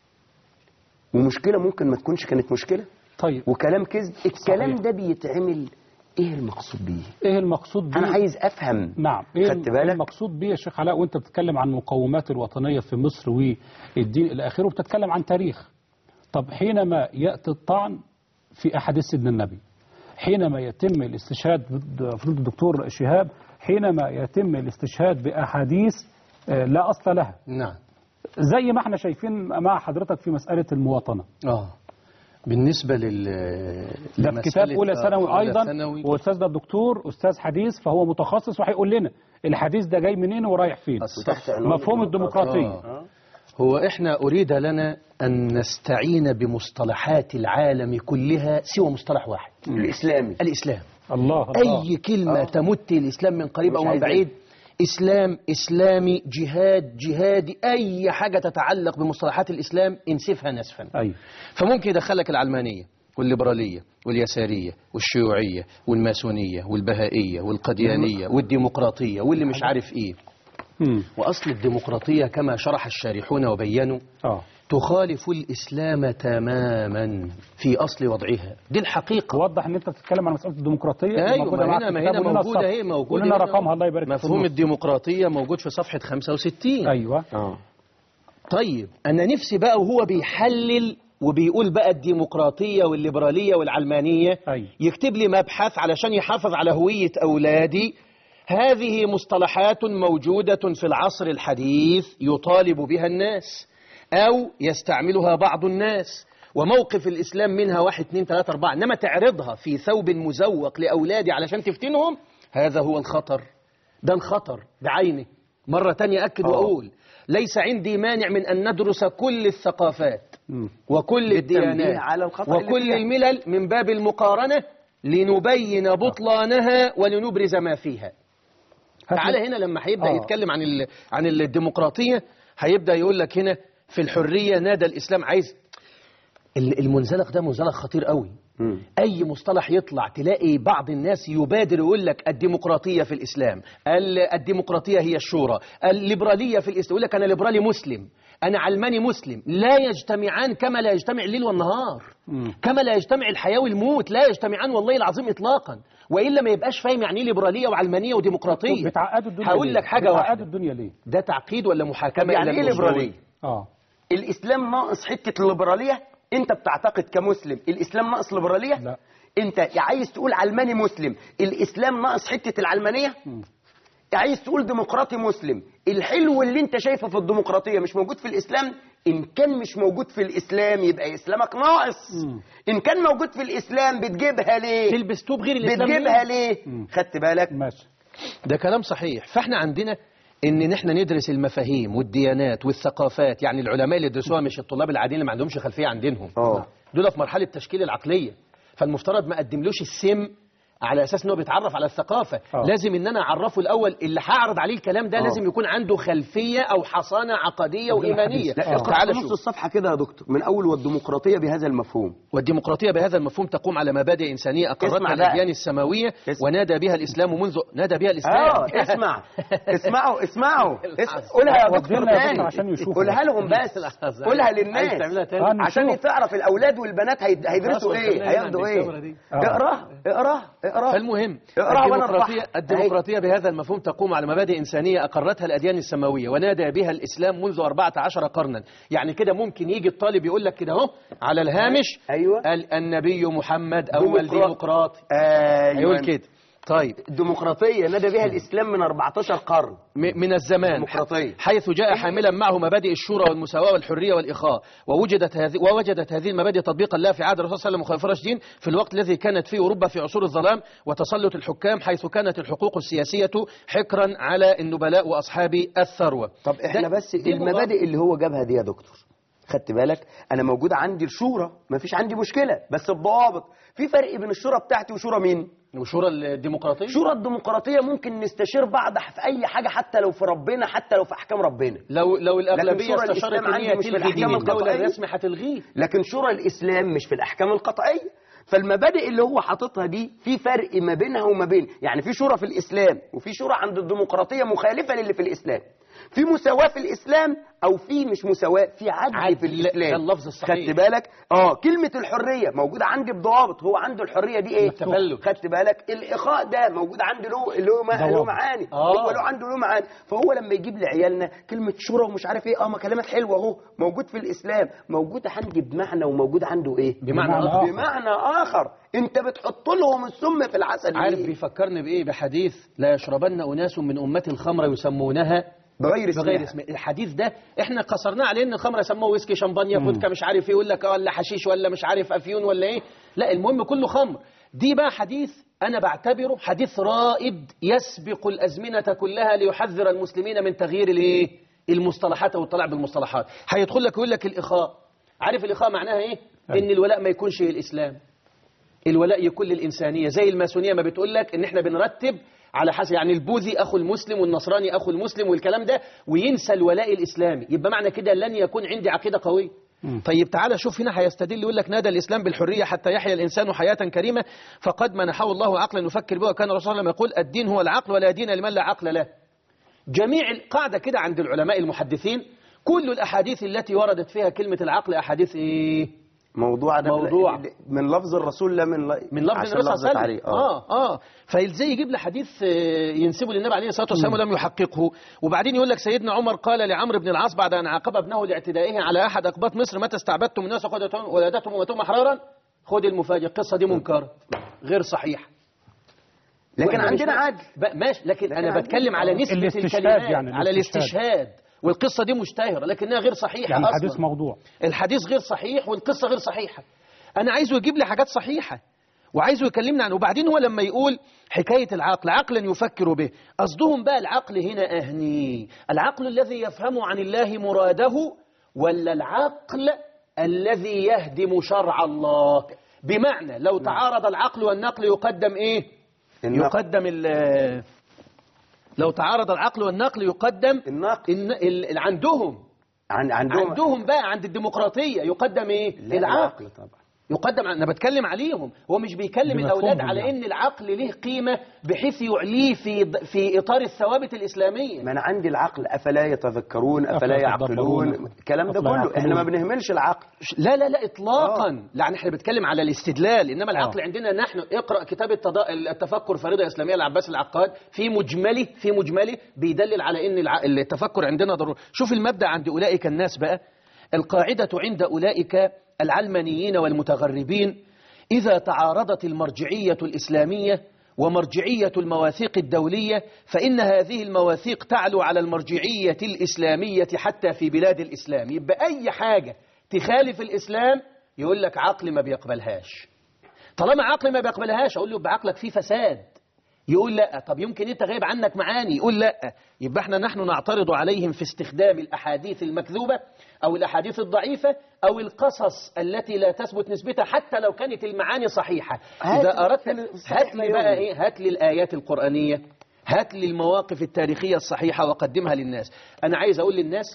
ومشكله ممكن ما تكونش كانت مشكله طيب وكلام كذب الكلام صحيح. ده بيتعمل ايه المقصود بيه ايه المقصود بيه انا عايز افهم نعم ايه خدت الم- بالك المقصود بيه يا شيخ علاء وانت بتتكلم عن مقومات الوطنيه في مصر والدين الى اخره وبتتكلم عن تاريخ طب حينما ياتي الطعن في احاديث سيدنا النبي حينما يتم الاستشهاد ضد ضد الدكتور شهاب حينما يتم الاستشهاد باحاديث آه، لا اصل لها نعم زي ما احنا شايفين مع حضرتك في مساله المواطنه اه بالنسبة لل ده في كتاب لمسألة- اولى آه، ثانوي أولى ايضا ثانوي. واستاذنا الدكتور استاذ حديث فهو متخصص وهيقول لنا الحديث ده جاي منين ورايح فين وتحت عنوان مفهوم الديمقراطيه آه. هو احنا أريد لنا أن نستعين بمصطلحات العالم كلها سوى مصطلح واحد الاسلامي الإسلام الله الله أي كلمة تمت الإسلام من قريب مش أو من عايز بعيد إسلام إسلامي جهاد جهادي أي حاجة تتعلق بمصطلحات الإسلام انسفها نسفا ايوه فممكن يدخلك العلمانية والليبرالية واليسارية والشيوعية والماسونية والبهائية والقديانية والديمقراطية واللي مش عارف إيه مم. وأصل الديمقراطية كما شرح الشارحون وبينوا اه تخالف الإسلام تماما في أصل وضعها دي الحقيقة وضح ان انت بتتكلم عن مساله الديمقراطيه ايوه موجودة ما معاك هنا في ما الكتاب هنا ولنا موجوده الصف. اهي موجود ولنا هنا. رقمها الله يبارك في مفهوم النص. الديمقراطيه موجود في صفحه 65 ايوه اه طيب انا نفسي بقى وهو بيحلل وبيقول بقى الديمقراطيه والليبراليه والعلمانيه أيوة. يكتب لي مبحث علشان يحافظ على هويه اولادي هذه مصطلحات موجوده في العصر الحديث يطالب بها الناس او يستعملها بعض الناس وموقف الإسلام منها واحد اتنين تلاتة أربعة إنما تعرضها في ثوب مزوق لأولادي علشان تفتنهم هذا هو الخطر ده الخطر بعينه مرة تانية أكد آه. وأقول ليس عندي مانع من أن ندرس كل الثقافات مم. وكل بالتنبيه الديانات على الخطأ اللي وكل فيها. الملل من باب المقارنة لنبين بطلانها ولنبرز ما فيها تعالى هنا لما هيبدأ آه. يتكلم عن ال- عن الديمقراطية هيبدأ يقول لك هنا في الحرية نادى الإسلام عايز ال- المنزلق ده منزلق خطير قوي مم. اي مصطلح يطلع تلاقي بعض الناس يبادر يقول لك الديمقراطيه في الاسلام ال- الديمقراطيه هي الشورى الليبراليه في الاسلام يقول لك انا ليبرالي مسلم انا علماني مسلم لا يجتمعان كما لا يجتمع الليل والنهار مم. كما لا يجتمع الحياه والموت لا يجتمعان والله العظيم اطلاقا والا ما يبقاش فاهم يعني ايه ليبراليه وعلمانيه وديمقراطيه بتعقدوا الدنيا هقول ليه؟ لك حاجه بتعقدوا واحده الدنيا ليه ده تعقيد ولا محاكمه يعني إلى ايه الأصول؟ ليبراليه اه الاسلام ناقص حته الليبراليه انت بتعتقد كمسلم الاسلام ناقص ليبراليه لا. انت عايز تقول علماني مسلم الاسلام ناقص حته العلمانيه عايز تقول ديمقراطي مسلم الحلو اللي انت شايفه في الديمقراطيه مش موجود في الاسلام ان كان مش موجود في الاسلام يبقى اسلامك ناقص ان كان موجود في الاسلام بتجيبها ليه تلبس توب غير الاسلام بتجيبها ليه؟ ليه خدت بالك ماشي ده كلام صحيح فاحنا عندنا ان نحن ندرس المفاهيم والديانات والثقافات يعني العلماء اللي يدرسوها مش الطلاب العاديين اللي ما عندهمش خلفيه عن دينهم اه. دول في مرحله تشكيل العقليه فالمفترض ما اقدملوش السم على اساس انه بيتعرف على الثقافه اه. لازم ان انا اعرفه الاول اللي هعرض عليه الكلام ده اه. لازم يكون عنده خلفيه او حصانه عقديه وايمانيه لا اقرا تعال في نص شوف الصفحه كده يا دكتور من اول والديمقراطيه بهذا المفهوم والديمقراطية بهذا المفهوم تقوم على مبادئ إنسانية اسمع أقرتها بقى. الأديان السماوية اسمع. ونادى بها الإسلام منذ نادى بها الإسلام اه اسمع اسمعوا اسمعوا اس- قولها يا دكتور ودينا يا دكتور تاني عشان يشوفوا. قولها لهم بس قولها عايز للناس تعملها تاني؟ آه، عشان نشوف. تعرف الاولاد والبنات هيد- هيدرسوا خلاص، ايه خلينا هياخدوا عند ايه الكاميرا دي. آه. اقراه اقراه اقراها. فالمهم اقراها وأنا الديمقراطية أرفعها. الديمقراطية بهذا المفهوم تقوم على مبادئ إنسانية أقرتها الأديان السماوية ونادى بها الإسلام منذ 14 قرنا يعني كده ممكن يجي الطالب يقول لك كده اهو على الهامش أيوة. ال- النبي محمد أول ديمقراط. ديمقراطي ايوه هيقول كده طيب الديمقراطيه نادى بها الاسلام من 14 قرن م- من الزمان ديمقراطية. حيث جاء حاملا معه مبادئ الشورى والمساواة والحرية والإخاء ووجدت هذه ووجدت هذه المبادئ تطبيقا لها في عهد الرسول صلى الله عليه وسلم وخلفاء الراشدين في الوقت الذي كانت فيه أوروبا في عصور الظلام وتسلط الحكام حيث كانت الحقوق السياسية حكرا على النبلاء وأصحاب الثروة طب احنا ده- بس دي المبادئ اللي هو جابها دي يا دكتور خدت بالك انا موجود عندي الشورى ما فيش عندي مشكله بس بضوابط في فرق بين الشورى بتاعتي وشورى مين وشورى الديمقراطية شورى الديمقراطيه ممكن نستشير بعض في اي حاجه حتى لو في ربنا حتى لو في احكام ربنا لو لو الأغلبية شورى استشارت الإسلام إن عندي هي مش في تلغي الأحكام دين الدولة القطعية. الرسمي هتلغيه لكن شورى الاسلام مش في الاحكام القطعيه فالمبادئ اللي هو حاططها دي في فرق ما بينها وما بين يعني في شورى في الاسلام وفي شورى عند الديمقراطيه مخالفه للي في الاسلام في مساواه في الاسلام او في مش مساواه في عدل, عدل، في الاسلام ده اللفظ الصحيح. خدت بالك اه كلمه الحريه موجوده عندي بضوابط هو عنده الحريه دي ايه التفلت. خدت بالك الاخاء ده موجود عنده له له ما- له ضوابط. معاني آه. هو له عنده له معاني فهو لما يجيب لعيالنا كلمه شورى ومش عارف ايه اه ما كلمات حلوه اهو موجود في الاسلام موجود عندي بمعنى وموجود عنده ايه بمعنى بمعنى آخر. آخر. بمعنى اخر انت بتحط لهم السم في العسل عارف ليه؟ بيفكرني بإيه بحديث لا يشربن أناس من أمتي الخمر يسمونها بغير اسمها بغير اسم الحديث ده احنا قصرناه عليه ان الخمره سموه ويسكي شمبانيا فودكا مش عارف ايه يقول لك اه ولا حشيش ولا مش عارف افيون ولا ايه لا المهم كله خمر دي بقى حديث انا بعتبره حديث رائد يسبق الازمنه كلها ليحذر المسلمين من تغيير الايه المصطلحات او الطلاع بالمصطلحات هيدخل لك يقول لك الاخاء عارف الاخاء معناها ايه ان الولاء ما يكونش الاسلام الولاء يكون للإنسانية زي الماسونية ما بتقول لك إن إحنا بنرتب على حسب يعني البوذي أخو المسلم والنصراني أخو المسلم والكلام ده وينسى الولاء الإسلامي يبقى معنى كده لن يكون عندي عقيدة قوية طيب تعالى شوف هنا هيستدل يقول لك نادى الإسلام بالحرية حتى يحيا الإنسان حياة كريمة فقد منحه الله عقلا يفكر به وكان الرسول صلى الله عليه وسلم يقول الدين هو العقل ولا دين لمن لا عقل له جميع القاعدة كده عند العلماء المحدثين كل الأحاديث التي وردت فيها كلمة العقل أحاديث إيه موضوع ده موضوع. من لفظ الرسول لا من ل... من لفظ عشان النبي صلى الله لفظك عليه وسلم عليه. اه اه فازاي يجيب لي حديث آه، ينسبه للنبي عليه الصلاه والسلام ولم يحققه وبعدين يقول لك سيدنا عمر قال لعمرو بن العاص بعد ان عاقب ابنه لاعتدائه على احد اقباط مصر متى استعبدتم الناس وخدتهم ولادتهم ومتهم احرارا خد المفاجئ القصه دي منكره غير صحيحه لكن وإحنا عندنا مش- عدل ب- ماشي لكن, لكن انا عندنا- بتكلم على نسبه الاستشهاد الكلمات يعني، على الاستشهاد. الاستشهاد والقصه دي مشتهره لكنها غير صحيحه يعني أصلاً. الحديث موضوع الحديث غير صحيح والقصة غير صحيحة أنا عايزه يجيب لي حاجات صحيحة وعايزه يكلمنا عنه وبعدين هو لما يقول حكاية العقل عقلا يفكر به قصدهم بقى العقل هنا أهني العقل الذي يفهم عن الله مراده ولا العقل الذي يهدم شرع الله بمعنى لو تعارض العقل والنقل يقدم إيه النقل. يقدم ال لو تعارض العقل والنقل يقدم النقل الن- ال- عندهم عن عندهم عندهم بقى عند الديمقراطية يقدم ايه لا، العقل طبعا يقدم انا بتكلم عليهم هو مش بيكلم بمفهومهم الاولاد على يعني. ان العقل له قيمة بحيث يعليه في في اطار الثوابت الاسلامية ما انا عندي العقل افلا يتذكرون افلا أفلا يعقلون يتدبرون، الكلام ده أفلا كله يعقلون. احنا ما بنهملش العقل لا لا لا اطلاقا لا احنا بنتكلم على الاستدلال انما العقل عندنا نحن اقرا كتاب التضا... التفكر فريضه اسلاميه لعباس العقاد في مجمله في مجمله بيدلل على ان الع... التفكر عندنا ضروري شوف المبدا عند اولئك الناس بقى القاعده عند اولئك العلمانيين والمتغربين اذا تعارضت المرجعيه الاسلاميه ومرجعية المواثيق الدولية فإن هذه المواثيق تعلو على المرجعية الإسلامية حتى في بلاد الإسلام يبقى أي حاجة تخالف الإسلام يقول لك عقل ما بيقبلهاش طالما عقل ما بيقبلهاش أقول له يبقى عقلك فيه فساد يقول لا طب يمكن انت غايب عنك معاني يقول لا يبقى احنا نحن نعترض عليهم في استخدام الأحاديث المكذوبة أو الأحاديث الضعيفة أو القصص التي لا تثبت نسبتها حتى لو كانت المعاني صحيحة هات إذا أردت لي- هات لي بقى يومي. إيه هات لي الآيات القرآنية هات لي المواقف التاريخية الصحيحة وقدمها للناس أنا عايز أقول للناس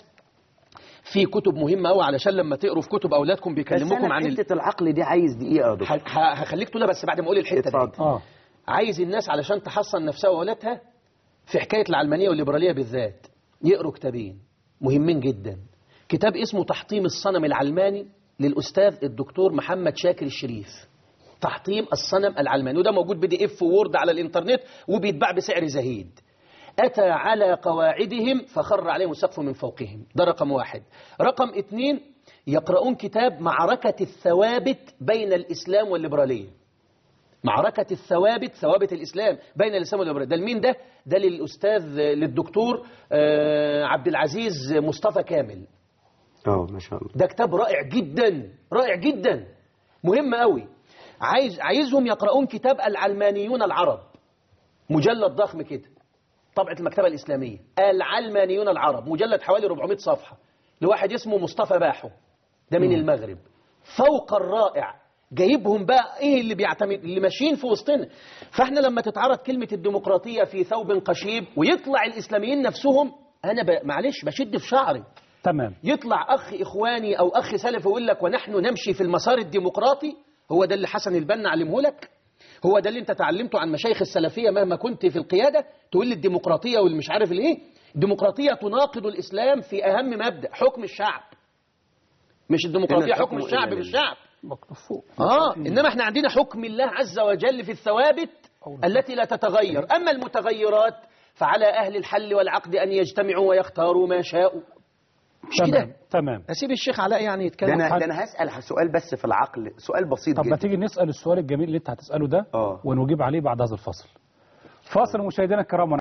في كتب مهمة أوي علشان لما تقروا في كتب أولادكم بس بيكلموكم أنا عن ال... حته العقل دي عايز دقيقه يا دكتور ه- ه- هخليك تقولها بس بعد ما أقول الحتة دي اتفضل. اه عايز الناس علشان تحصن نفسها وولادها في حكاية العلمانية والليبرالية بالذات يقروا كتابين مهمين جدا كتاب اسمه تحطيم الصنم العلماني للأستاذ الدكتور محمد شاكر الشريف تحطيم الصنم العلماني وده موجود بي دي اف وورد على الانترنت وبيتباع بسعر زهيد أتى على قواعدهم فخر عليهم السقف من فوقهم ده رقم واحد رقم اثنين يقرؤون كتاب معركة الثوابت بين الإسلام والليبرالية معركة الثوابت ثوابت الإسلام بين الإسلام والليبرالية ده لمين ده؟ ده للأستاذ للدكتور آه، عبد العزيز مصطفى كامل اه ما شاء الله ده كتاب رائع جدا رائع جدا مهم قوي عايز عايزهم يقرؤون كتاب العلمانيون العرب مجلد ضخم كده طبعة المكتبة الإسلامية العلمانيون العرب مجلد حوالي 400 صفحة لواحد اسمه مصطفى باحو ده من المغرب فوق الرائع جايبهم بقى ايه اللي بيعتمد اللي ماشيين في وسطنا فاحنا لما تتعرض كلمة الديمقراطية في ثوب قشيب ويطلع الإسلاميين نفسهم أنا ب... معلش بشد في شعري تمام يطلع أخ إخواني أو أخ سلفي يقول لك ونحن نمشي في المسار الديمقراطي هو ده اللي حسن البنا علمه لك هو ده اللي انت تعلمته عن مشايخ السلفية مهما كنت في القيادة تقول لي الديمقراطية واللي مش عارف الايه الديمقراطية تناقض الإسلام في أهم مبدأ حكم الشعب مش الديمقراطية إن حكم الحكم الشعب إلا بالشعب مكتوب فوق آه إنما احنا عندنا حكم الله عز وجل في الثوابت التي لا تتغير أما المتغيرات فعلى أهل الحل والعقد أن يجتمعوا ويختاروا ما شاءوا مش تمام كده تمام أسيب الشيخ علاء يعني ده يتكلم انا حاجة. ده انا هسال سؤال بس في العقل سؤال بسيط طب ما جدا تيجي نسأل السؤال الجميل اللي انت هتسأله ده آه. ونجيب عليه بعد هذا الفصل فاصل مشاهدينا الكرام